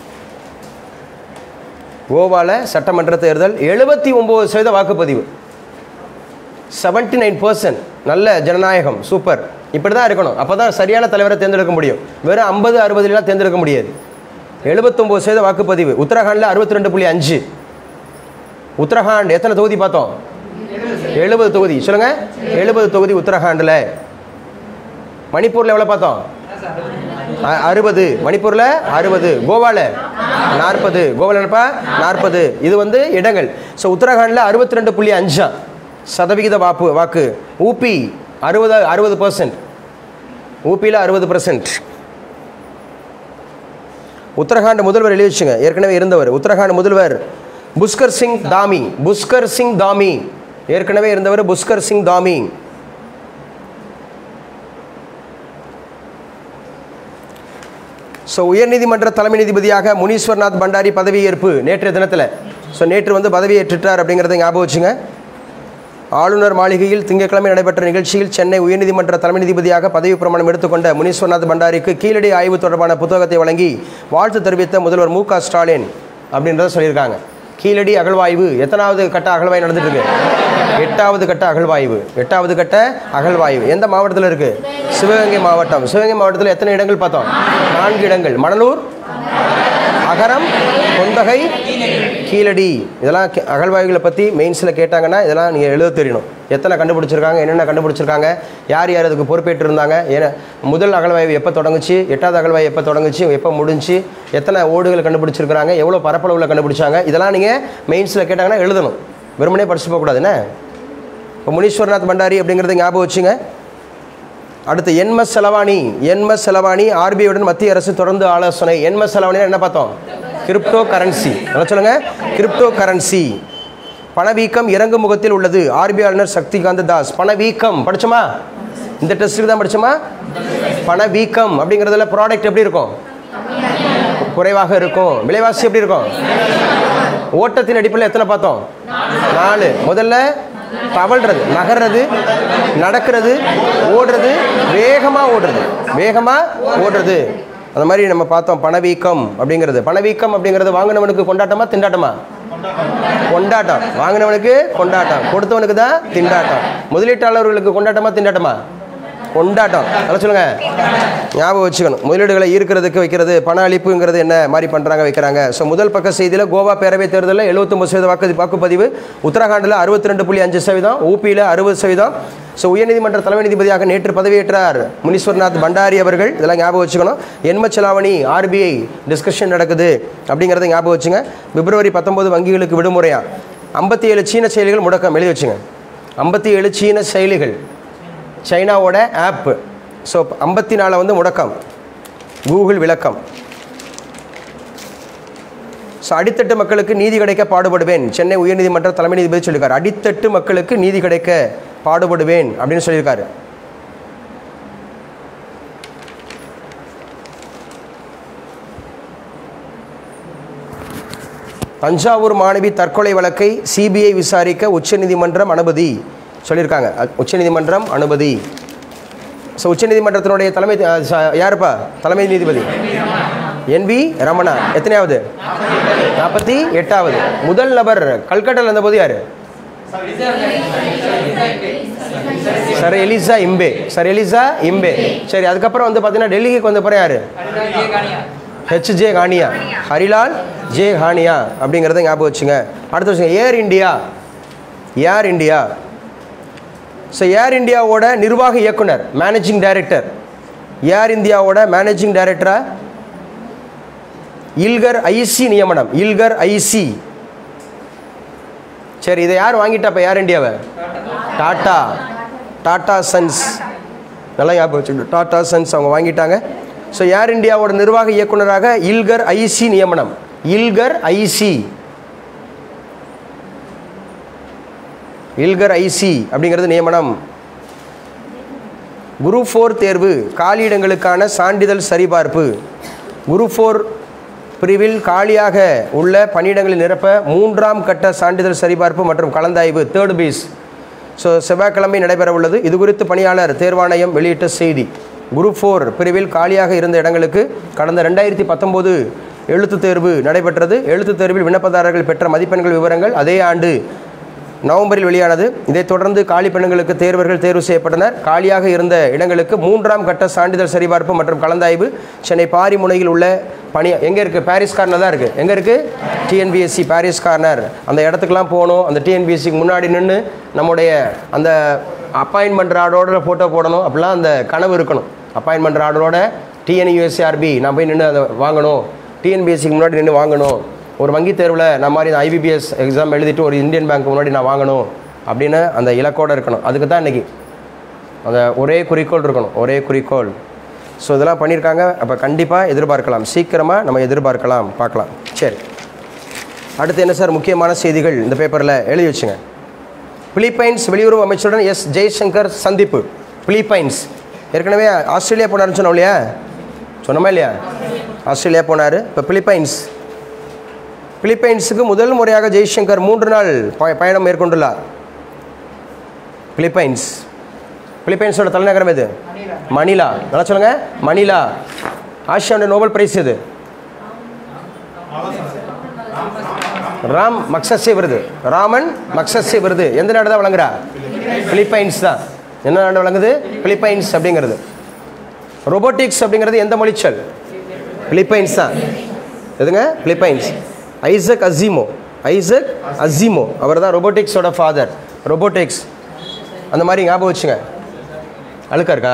கோவாவில் சட்டமன்ற தேர்தல் எழுபத்தி ஒம்பது சதவீத வாக்குப்பதிவு செவன்ட்டி நைன் பர்சன்ட் நல்ல ஜனநாயகம் சூப்பர் இப்படி தான் இருக்கணும் அப்போ தான் சரியான தலைவரை தேர்ந்தெடுக்க முடியும் வெறும் ஐம்பது அறுபதுலாம் தேர்ந்தெடுக்க முடியாது எழுபத்தொம்போது சதவீத வாக்குப்பதிவு உத்தரகாண்டில் அறுபத்தி ரெண்டு புள்ளி அஞ்சு உத்தரகாண்ட் எத்தனை தொகுதி பார்த்தோம் எழுபது தொகுதி சொல்லுங்கள் எழுபது தொகுதி உத்தரகாண்டில் மணிப்பூரில் எவ்வளோ பார்த்தோம் அ- அறுபது மணிப்பூரில் அறுபது கோவாவில் நாற்பது கோவாவில் என்னப்பா நாற்பது இது வந்து இடங்கள் ஸோ உத்தரகாண்டில் அறுபத்தி ரெண்டு புள்ளி அஞ்சா சதவிகித வாப்பு வாக்கு ஊபி அறுபது அறுபது பர்சன்ட் ஊபியில் அறுபது பர்சன்ட் உத்தரகாண்ட் முதல்வர் எழுதி வச்சுங்க ஏற்கனவே இருந்தவர் உத்தரகாண்ட் முதல்வர் புஷ்கர் சிங் தாமி புஷ்கர் சிங் தாமி ஏற்கனவே இருந்தவர் புஷ்கர் சிங் தாமி ஸோ உயர்நீதிமன்ற தலைமை நீதிபதியாக முனீஸ்வர்நாத் பண்டாரி பதவியேற்பு நேற்றைய தினத்தில் ஸோ நேற்று வந்து பதவியேற்றுட்டார் அப்படிங்கிறத ஞாபகம் வச்சுங்க ஆளுநர் மாளிகையில் திங்கட்கிழமை நடைபெற்ற நிகழ்ச்சியில் சென்னை உயர்நீதிமன்ற தலைமை நீதிபதியாக பதவி பிரமாணம் எடுத்துக்கொண்ட முனீஸ்வர்நாத் பண்டாரிக்கு கீழடி ஆய்வு தொடர்பான புத்தகத்தை வழங்கி வாழ்த்து தெரிவித்த முதல்வர் மு க ஸ்டாலின் அப்படின்றத சொல்லியிருக்காங்க கீழடி அகழ்வாய்வு எத்தனாவது கட்ட அகழ்வாய்வு நடந்துட்டு இருக்கு எட்டாவது கட்ட அகழ்வாய்வு எட்டாவது கட்ட அகழ்வாய்வு எந்த மாவட்டத்தில் இருக்கு சிவகங்கை மாவட்டம் சிவகங்கை மாவட்டத்தில் எத்தனை இடங்கள் பார்த்தோம் நான்கு இடங்கள் மணலூர் அகரம் கொந்தகை கீழடி இதெல்லாம் கே- அகழ்வாய்வுகளை பற்றி மெயின்ஸில் கேட்டாங்கன்னா இதெல்லாம் நீங்கள் எழுத தெரியணும் எத்தனை கண்டுபிடிச்சிருக்காங்க என்னென்ன கண்டுபிடிச்சிருக்காங்க யார் யார் அதுக்கு பொறுப்பேற்று இருந்தாங்க ஏன்னா முதல் அகழ்வாய்வு எப்போ தொடங்குச்சு எட்டாவது அகழ்வாய்வு எப்போ தொடங்குச்சு எப்போ முடிஞ்சு எத்தனை ஓடுகள் கண்டுபிடிச்சிருக்காங்க எவ்வளோ பரப்பளவில் கண்டுபிடிச்சாங்க இதெல்லாம் நீங்கள் மெயின்ஸில் கேட்டாங்கன்னா எழுதணும் வெறுமனே படிச்சு போகக்கூடாது என்ன இப்போ முனீஸ்வரநாத் பண்டாரி அப்படிங்கிறத ஞாபகம் வச்சுங்க அடுத்து என்மஸ் செலவாணி என்மஸ் செலவாணி ஆர்பிஐயுடன் மத்திய அரசு தொடர்ந்து ஆலோசனை என்மஸ் செலவாணி என்ன பார்த்தோம் கிரிப்டோ கரன்சி என்ன சொல்லுங்க கிரிப்டோ கரன்சி பணவீக்கம் இறங்கு முகத்தில் உள்ளது ஆர்பிஐ ஆளுநர் சக்திகாந்த தாஸ் பணவீக்கம் படிச்சோமா இந்த டெஸ்ட்டுக்கு தான் படிச்சோமா பணவீக்கம் அப்படிங்கிறதுல ப்ராடக்ட் எப்படி இருக்கும் குறைவாக இருக்கும் விலைவாசி எப்படி இருக்கும் ஓட்டத்தின் அடிப்படையில் எத்தனை பார்த்தோம் நாலு முதல்ல தவழ்றது நகர்றது நடக்கிறது ஓடுறது வேகமாக ஓடுறது வேகமாக ஓடுறது அந்த மாதிரி நம்ம பார்த்தோம் பணவீக்கம் அப்படிங்கிறது பணவீக்கம் அப்படிங்கிறது வாங்கினவனுக்கு கொண்டாட்டமா திண்டாட்டமா கொண்டாட்டம் வாங்கினவனுக்கு கொண்டாட்டம் கொடுத்தவனுக்கு தான் திண்டாட்டம் முதலீட்டாளர்களுக்கு கொண்டாட்டமா திண்டாட்டமா கொண்டாட்டம் நல்லா சொல்லுங்க ஞாபகம் வச்சுக்கணும் முதலீடுகளை ஈர்க்கிறதுக்கு வைக்கிறது பண அளிப்புங்கிறது என்ன மாதிரி பண்ணுறாங்க வைக்கிறாங்க ஸோ முதல் பக்க செய்தியில் கோவா பேரவை தேர்தலில் 79% சதவீத வாக்கு வாக்குப்பதிவு உத்தரகாண்டில் அறுபத்தி ரெண்டு புள்ளி அஞ்சு சதவீதம் ஊபியில் அறுபது சதவீதம் ஸோ உயர்நீதிமன்ற தலைமை நீதிபதியாக நேற்று பதவியேற்றார் முனீஸ்வர்நாத் பண்டாரி அவர்கள் இதெல்லாம் ஞாபகம் வச்சுக்கணும் எண்ம செலாவணி ஆர்பிஐ டிஸ்கஷன் நடக்குது அப்படிங்கிறத ஞாபகம் வச்சுங்க பிப்ரவரி பத்தொன்பது வங்கிகளுக்கு விடுமுறையா ஐம்பத்தி ஏழு சீன செயலிகள் முடக்கம் எழுதி வச்சுங்க ஐம்பத்தி ஏழு சீன செயலிகள் சைனாவோட ஆப் ஸோ ஐம்பத்தி நாலை வந்து முடக்கம் கூகுள் விளக்கம் ஸோ அடித்தட்டு மக்களுக்கு நீதி கிடைக்க பாடுபடுவேன் சென்னை உயர்நீதிமன்ற தலைமை நீதிபதி சொல்லியிருக்காரு அடித்தட்டு மக்களுக்கு நீதி கிடைக்க பாடுபடுவேன் அப்படின்னு சொல்லியிருக்காரு தஞ்சாவூர் மாணவி தற்கொலை வழக்கை சிபிஐ விசாரிக்க உச்சநீதிமன்றம் அனுமதி சொல்லியிருக்காங்க அ- உச்சநீதிமன்றம் அனுமதி ஸோ உச்சநீதிமன்றத்தினுடைய தலைமை அஹ், ச- யாருப்பா தலைமை நீதிபதி என்வி ரமணா எத்தனையாவது நாற்பத்தி எட்டாவது முதல் நபர் கல்கட்டாவில் இருந்தபோது யார் sir Elijah Impey sir Elijah Impey சரி அதுக்கப்புறம் வந்து பார்த்தீங்கன்னா டெல்லிக்கு வந்த பிறகு யார் H J Kania Harilal J Kania அப்படிங்கிறத ஞாபகம் வச்சுங்க அடுத்து வச்சுங்க Air India Air India so Air இந்தியாவோட நிர்வாக இயக்குனர் மேனேஜிங் டைரக்டர் ஏர் இந்தியாவோட மேனேஜிங் டைரக்டரா இல்கர் ஐசி நியமனம் இல்கர் ஐசி சரி இதை யார் வாங்கிட்டா இப்போ ஏர் இந்தியாவை டாட்டா டாட்டா சன்ஸ் நல்லா ஞாபகம் வச்சுக்கணும் டாட்டா சன்ஸ் அவங்க வாங்கிட்டாங்க ஸோ ஏர் இந்தியாவோட நிர்வாக இயக்குனராக இல்கர் ஐசி நியமனம் இல்கர் ஐசி இல்கர் ஐசி அப்படிங்கிறது நியமனம் குரு ஃபோர் தேர்வு காலியிடங்களுக்கான சான்றிதழ் சரிபார்ப்பு குரு ஃபோர் பிரிவில் காலியாக உள்ள பணியிடங்களை நிரப்ப மூன்றாம் கட்ட சான்றிதழ் சரிபார்ப்பு மற்றும் கலந்தாய்வு தேர்ட் பீஸ் ஸோ செவ்வாய்க்கிழமை நடைபெற உள்ளது இது குறித்து பணியாளர் தேர்வாணையம் வெளியிட்ட செய்தி குரூப் ஃபோர் பிரிவில் காலியாக இருந்த இடங்களுக்கு கடந்த ரெண்டாயிரத்தி பத்தொம்போது எழுத்துத் தேர்வு நடைபெற்றது எழுத்துத் தேர்வில் விண்ணப்பதாரர்கள் பெற்ற மதிப்பெண்கள் விவரங்கள் அதே ஆண்டு நவம்பரில் வெளியானது இதைத் தொடர்ந்து காலி பெண்களுக்கு தேர்வர்கள் தேர்வு செய்யப்பட்டனர் காலியாக இருந்த இடங்களுக்கு மூன்றாம் கட்ட சான்றிதழ் சரிபார்ப்பு மற்றும் கலந்தாய்வு சென்னை பாரிமுனையில் உள்ள பணி எங்கே இருக்குது பாரிஸ் கார்னர் தான் இருக்குது எங்கே இருக்குது டிஎன்பிஎஸ்சி பாரிஸ் கார்னர் அந்த இடத்துக்குலாம் போகணும் அந்த டிஎன்பிஎஸ்சிக்கு முன்னாடி நின்று நம்முடைய அந்த அப்பாயின்மெண்ட் ராடோட ஃபோட்டோ போடணும் அப்படிலாம் அந்த கனவு இருக்கணும் அப்பாயின்மெண்ட் ராடோட டிஎன்யூஎஸ்ஆர்பி நான் போய் நின்று அதை வாங்கணும் டிஎன்பிஎஸ்சிக்கு முன்னாடி நின்று வாங்கணும் ஒரு வங்கி தேர்வில் நான் மாதிரி இந்த ஐபிபிஎஸ் எக்ஸாம் எழுதிட்டு ஒரு இந்தியன் பேங்க் முன்னாடி நான் வாங்கணும் அப்படின்னு அந்த இலக்கோடு இருக்கணும் அதுக்கு தான் இன்றைக்கி அந்த ஒரே குறிக்கோள் இருக்கணும் ஒரே குறிக்கோள் ஸோ இதெல்லாம் பண்ணியிருக்காங்க அப்போ கண்டிப்பாக எதிர்பார்க்கலாம் சீக்கிரமாக நம்ம எதிர்பார்க்கலாம் பார்க்கலாம் சரி அடுத்து என்ன சார் முக்கியமான செய்திகள் இந்த பேப்பரில் எழுதி வச்சுங்க பிலிப்பைன்ஸ் வெளியுறவு அமைச்சருடன் எஸ் ஜெய்சங்கர் சந்திப்பு பிலிப்பைன்ஸ் ஏற்கனவே ஆஸ்திரேலியா போனாருன்னு சொன்னோம் இல்லையா சொன்னோமா இல்லையா ஆஸ்திரேலியா போனார் இப்போ பிலிப்பைன்ஸ் பிலிப்பைன்ஸுக்கு முதல் முறையாக ஜெய்சங்கர் மூன்று நாள் ப- பயணம் மேற்கொண்டுள்ளார் பிலிப்பைன்ஸ் பிலிப்பைன்ஸோட தலைநகரம் எது மணிலா நல்லா சொல்லுங்க மணிலா ஆசியாவுடைய நோபல் பிரைஸ் எது ராம் மக்சஸே விருது ராமன் மக்சஸே விருது எந்த நாடு தான் வழங்குறா பிலிப்பைன்ஸ் தான் என்ன நாடு வழங்குது பிலிப்பைன்ஸ் அப்படிங்கிறது ரோபோட்டிக்ஸ் அப்படிங்கிறது எந்த மொழிச்சொல் பிலிப்பைன்ஸ் தான் எதுங்க Philippines Isaac Asimov Isaac Asimov அவர் தான் ரோபோட்டிக்ஸோட ஃபாதர் ரோபோட்டிக்ஸ் அந்த மாதிரி ஞாபகம் வச்சுங்க அழுக்கா இருக்கா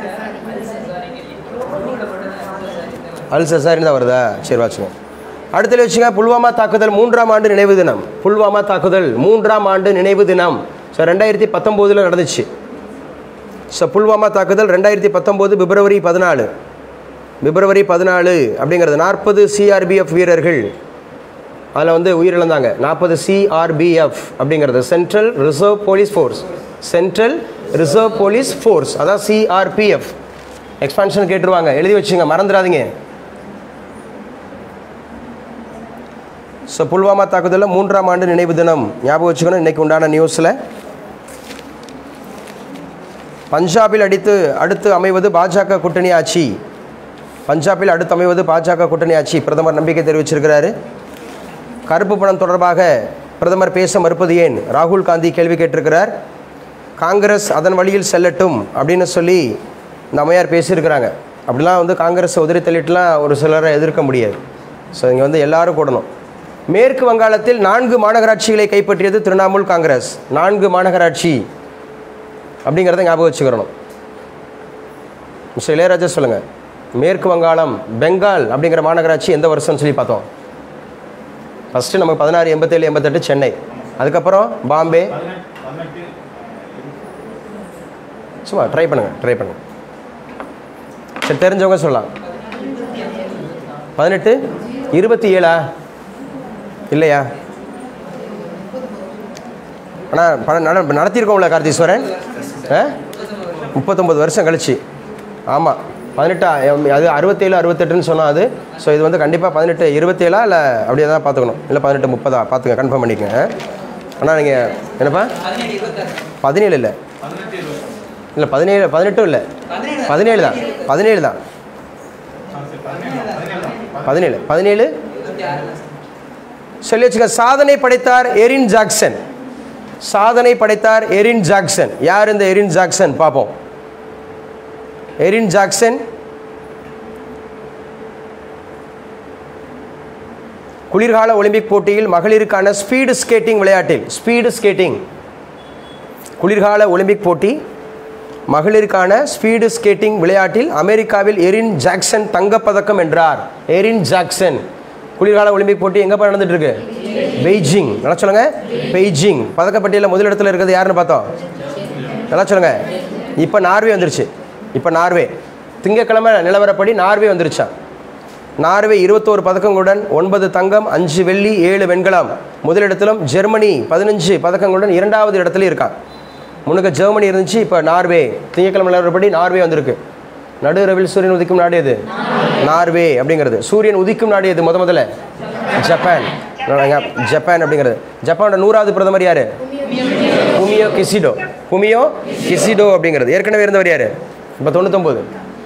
அல்சசாரின்னு தான் வருதா சரி வச்சுங்க அடுத்தது வச்சுங்க புல்வாமா தாக்குதல் மூன்றாம் ஆண்டு நினைவு தினம் புல்வாமா தாக்குதல் மூன்றாம் ஆண்டு நினைவு தினம் ஸோ ரெண்டாயிரத்தி பத்தொம்போதில் நடந்துச்சு ஸோ புல்வாமா தாக்குதல் ரெண்டாயிரத்தி பத்தொம்போது பிப்ரவரி பதினாலு பிப்ரவரி பதினாலு அப்படிங்கிறது நாற்பது சிஆர்பிஎஃப் வீரர்கள் அதில் வந்து உயிரிழந்தாங்க நாற்பது சிஆர்பிஎஃப் அப்படிங்கிறது central reserve police force central reserve police force அதான் சிஆர்பிஎஃப் எக்ஸ்பான்ஷன் கேட்டுருவாங்க எழுதி வச்சுங்க மறந்துடாதீங்க ஸோ புல்வாமா தாக்குதலில் மூன்றாம் ஆண்டு நினைவு தினம் ஞாபகம் வச்சுக்கணும் இன்றைக்கி உண்டான நியூஸில் பஞ்சாபில் அடித்து அடுத்து அமைவது பாஜக கூட்டணி ஆட்சி பஞ்சாபில் அடுத்து அமைவது பாஜக கூட்டணி ஆட்சி பிரதமர் நம்பிக்கை தெரிவிச்சிருக்கிறாரு கருப்பு பணம் தொடர்பாக பிரதமர் பேச மறுப்பது ஏன் ராகுல் காந்தி கேள்வி கேட்டிருக்கிறார் காங்கிரஸ் அதன் வழியில் செல்லட்டும் அப்படின்னு சொல்லி இந்த அம்மையார் பேசியிருக்கிறாங்க அப்படிலாம் வந்து காங்கிரஸை உதறி தள்ளிட்டுலாம் ஒரு சிலரை எதிர்க்க முடியாது ஸோ இங்கே வந்து எல்லாரும் கூடணும் மேற்கு வங்காளத்தில் நான்கு மாநகராட்சிகளை கைப்பற்றியது திரிணாமுல் காங்கிரஸ் நான்கு மாநகராட்சி அப்படிங்கிறத ஞாபகம் வச்சுக்கிறணும் மிஸ்டர் இளையராஜா சொல்லுங்கள் மேற்கு வங்காளம் பெங்கால் அப்படிங்கிற மாநகராட்சி எந்த வருஷம்னு சொல்லி பார்த்தோம் ஃபஸ்ட்டு நமக்கு பதினாறு எண்பத்தேழு எண்பத்தெட்டு சென்னை அதுக்கப்புறம் பாம்பே சும்மா ட்ரை பண்ணுங்கள் ட்ரை பண்ணுங்கள் சரி தெரிஞ்சவங்க சொல்லலாம் பதினெட்டு இருபத்தி ஏழா இல்லையா ஆனால் பணம் நட நடத்தியிருக்கோம்ல கார்த்தீஸ்வரன் ஆ முப்பத்தொம்பது வருஷம் கழிச்சு ஆமாம் பதினெட்டா எம், அது அறுபத்தேழு அறுபத்தெட்டுன்னு சொன்னால் அது ஸோ இது வந்து கண்டிப்பாக பதினெட்டு இருபத்தேழா இல்லை அப்படியே தான் பார்த்துக்கணும் இல்லை பதினெட்டு முப்பதா பார்த்துங்க கன்ஃபார்ம் பண்ணிக்கங்க ஆனால் நீங்கள் என்னப்பா பதினேழு இருபத்தாறு பதினேழு இல்லை இல்லை பதினேழு பதினெட்டும் இல்லை பதினேழு பதினேழு தான் பதினேழு தான் பதினேழு பதினேழு இருபத்தி ஆறு சொல்லி வச்சுக்க சாதனை படைத்தார் எரின் ஜாக்சன் சாதனை படைத்தார் எரின் ஜாக்சன் யார் இந்த எரின் ஜாக்சன் பார்ப்போம் எரின் ஜாக்சன் குளிர்கால ஒலிம்பிக் போட்டியில் மகளிருக்கான ஸ்பீடு ஸ்கேட்டிங் விளையாட்டில் ஸ்பீடு ஸ்கேட்டிங் குளிர்கால ஒலிம்பிக் போட்டி மகளிருக்கான ஸ்பீடு ஸ்கேட்டிங் விளையாட்டில் அமெரிக்காவில் எரின் ஜாக்சன் தங்கப்பதக்கம் வென்றார் எரின் ஜாக்சன் குளிர்கால ஒலிம்பிக் போட்டி எங்கே நடந்துட்டு இருக்கு பெய்ஜிங் நல்லா சொல்லுங்க பெய்ஜிங் பதக்கப்பட்டியலில் முதலிடத்தில் இருக்கிறது யாருன்னு பார்த்தோம் நல்லா சொல்லுங்க இப்போ நார்வே வந்துருச்சு இப்போ நார்வே திங்கக்கிழமை நிலவரப்படி நார்வே வந்துருச்சான் நார்வே இருபத்தோரு பதக்கங்களுடன் ஒன்பது தங்கம் அஞ்சு வெள்ளி ஏழு வெண்கலம் முதலிடத்திலும் ஜெர்மனி பதினஞ்சு பதக்கங்களுடன் இரண்டாவது இடத்துல இருக்கான் முன்னுக்கு ஜெர்மனி இருந்துச்சு இப்போ நார்வே திங்கக்கிழமை நிலவரப்படி நார்வே வந்திருக்கு நடு இரவில் சூரியன் உதிக்கும் நாடு எது நார்வே அப்படிங்கிறது சூரியன் உதிக்கும் நாடு எது முத முதல்ல ஜப்பான் நாங்க ஜப்பான் அப்படிங்கிறது ஜப்பானோட நூறாவது பிரதமர் யாரு குமியோ கிசிடோ குமியோ கிசிடோ அப்படிங்கிறது ஏற்கனவே இருந்தவர் யாரு இப்போ தொண்ணூத்தொம்பது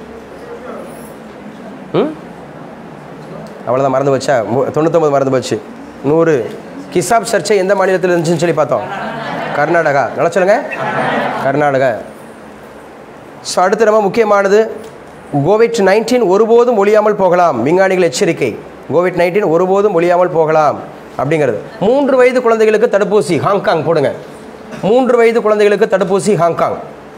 ம் அவ்வளோதான் மறந்து போச்சா மு- தொண்ணூத்தொம்பது மறந்து போச்சு நூறு கிசாப் சர்ச்சை எந்த மாநிலத்தில் இருந்துச்சுன்னு சொல்லி பார்த்தோம் கர்நாடகா நல்லா சொல்லுங்க கர்நாடகா ஸோ அடுத்து ரொம்ப முக்கியமானது கோவிட் நைன்டீன் ஒருபோதும் ஒழியாமல் போகலாம் விஞ்ஞானிகள் எச்சரிக்கை கோவிட் நைன்டீன் ஒருபோதும் ஒழியாமல் போகலாம் அப்படிங்கிறது மூன்று வயது குழந்தைகளுக்கு தடுப்பூசி ஹாங்காங் போடுங்க மூன்று வயது குழந்தைகளுக்கு தடுப்பூசி ஹாங்காங்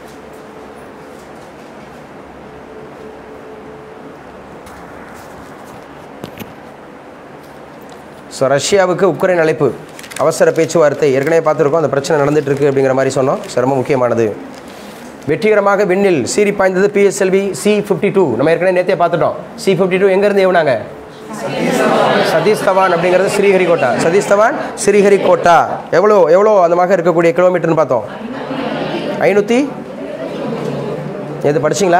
ஸோ ரஷ்யாவுக்கு உக்ரைன் அழைப்பு அவசர பேச்சுவார்த்தை ஏற்கனவே பார்த்துருக்கோம் அந்த பிரச்சனை நடந்துட்டு இருக்கு அப்படிங்கிற மாதிரி சொன்னோம் ஸோ ரொம்ப முக்கியமானது வெற்றிகரமாக விண்ணில் சீறி பாய்ந்தது பிஎஸ்எல்வி சி ஃபிஃப்டி டூ நம்ம ஏற்கனவே நேற்றே பார்த்துட்டோம் சி ஃபிஃப்டி டூ எங்கேருந்து ஏவுனாங்க சதீஷ் தவான் அப்படிங்கிறது ஸ்ரீஹரிகோட்டா சதீஷ் தவான் ஸ்ரீஹரிகோட்டா எவ்வளோ எவ்வளோ அந்தமாக இருக்கக்கூடிய கிலோமீட்டர்னு பார்த்தோம் ஐநூற்றி எது படிச்சிங்களா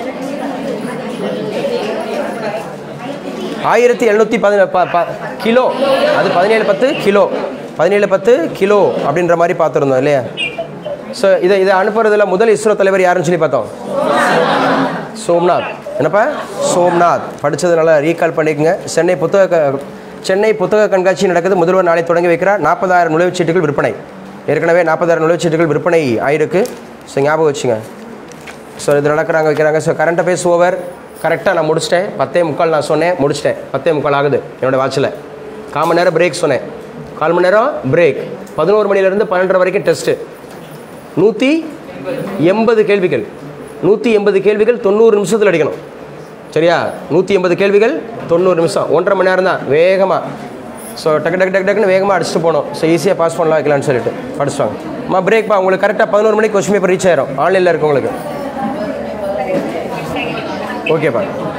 ஆயிரத்தி எழுநூற்றி பதின ப ப கிலோ அது பதினேழு பத்து கிலோ பதினேழு பத்து கிலோ அப்படின்ற மாதிரி பார்த்துருந்தோம் இல்லையா ஸோ இதை இதை அனுப்புறதுல முதல் இஸ்ரோ தலைவர் யாருன்னு சொல்லி பார்த்தோம் சோம்நாத் என்னப்பா சோம்நாத் படித்தது நல்லா ரீகால் பண்ணிக்கங்க சென்னை புத்தக க- சென்னை புத்தக கண்காட்சி நடக்குது முதல்வர் நாளை தொடங்கி வைக்கிறார் நாற்பதாயிரம் நுழைவுச்சீட்டுகள் விற்பனை ஏற்கனவே நாற்பதாயிரம் நுழைவுச்சீட்டுகள் விற்பனை ஆயிருக்கு ஸோ ஞாபகம் வச்சுங்க ஸோ இது நடக்கிறாங்க வைக்கிறாங்க ஸோ கரண்ட் அஃபேர்ஸ் ஓவர் கரெக்டாக நான் முடிச்சிட்டேன் பத்தே முக்கால் நான் சொன்னேன் முடிச்சிட்டேன் பத்தே முக்கால் ஆகுது என்னோட வாட்சில் கால் மணி நேரம் பிரேக் சொன்னேன் கால் மணி நேரம் பிரேக் பதினோரு மணிலேருந்து பன்னெண்டரை வரைக்கும் டெஸ்ட்டு நூற்றி எண்பது கேள்விகள் நூற்றி எண்பது கேள்விகள் தொண்ணூறு நிமிஷத்தில் அடிக்கணும் சரியா நூற்றி எண்பது கேள்விகள் தொண்ணூறு நிமிஷம் ஒன்றரை மணி நேரம் தான் வேகமாக ஸோ டக்கு டக்கு டக்கு டக்குன்னு வேகமாக அடிச்சுட்டு போகணும் ஸோ ஈஸியாக பாஸ் பண்ணலாம் வைக்கலாம்னு சொல்லிட்டு படிச்சுவாங்க அம்மா பிரேக்ப்பா உங்களுக்கு கரெக்டாக பதினோரு மணிக்கு கொஸ்டின் பேப்பர் ரீச் ஆயிரும் ஆன்லைனில் இருக்கவங்களுக்கு ஓகேப்பா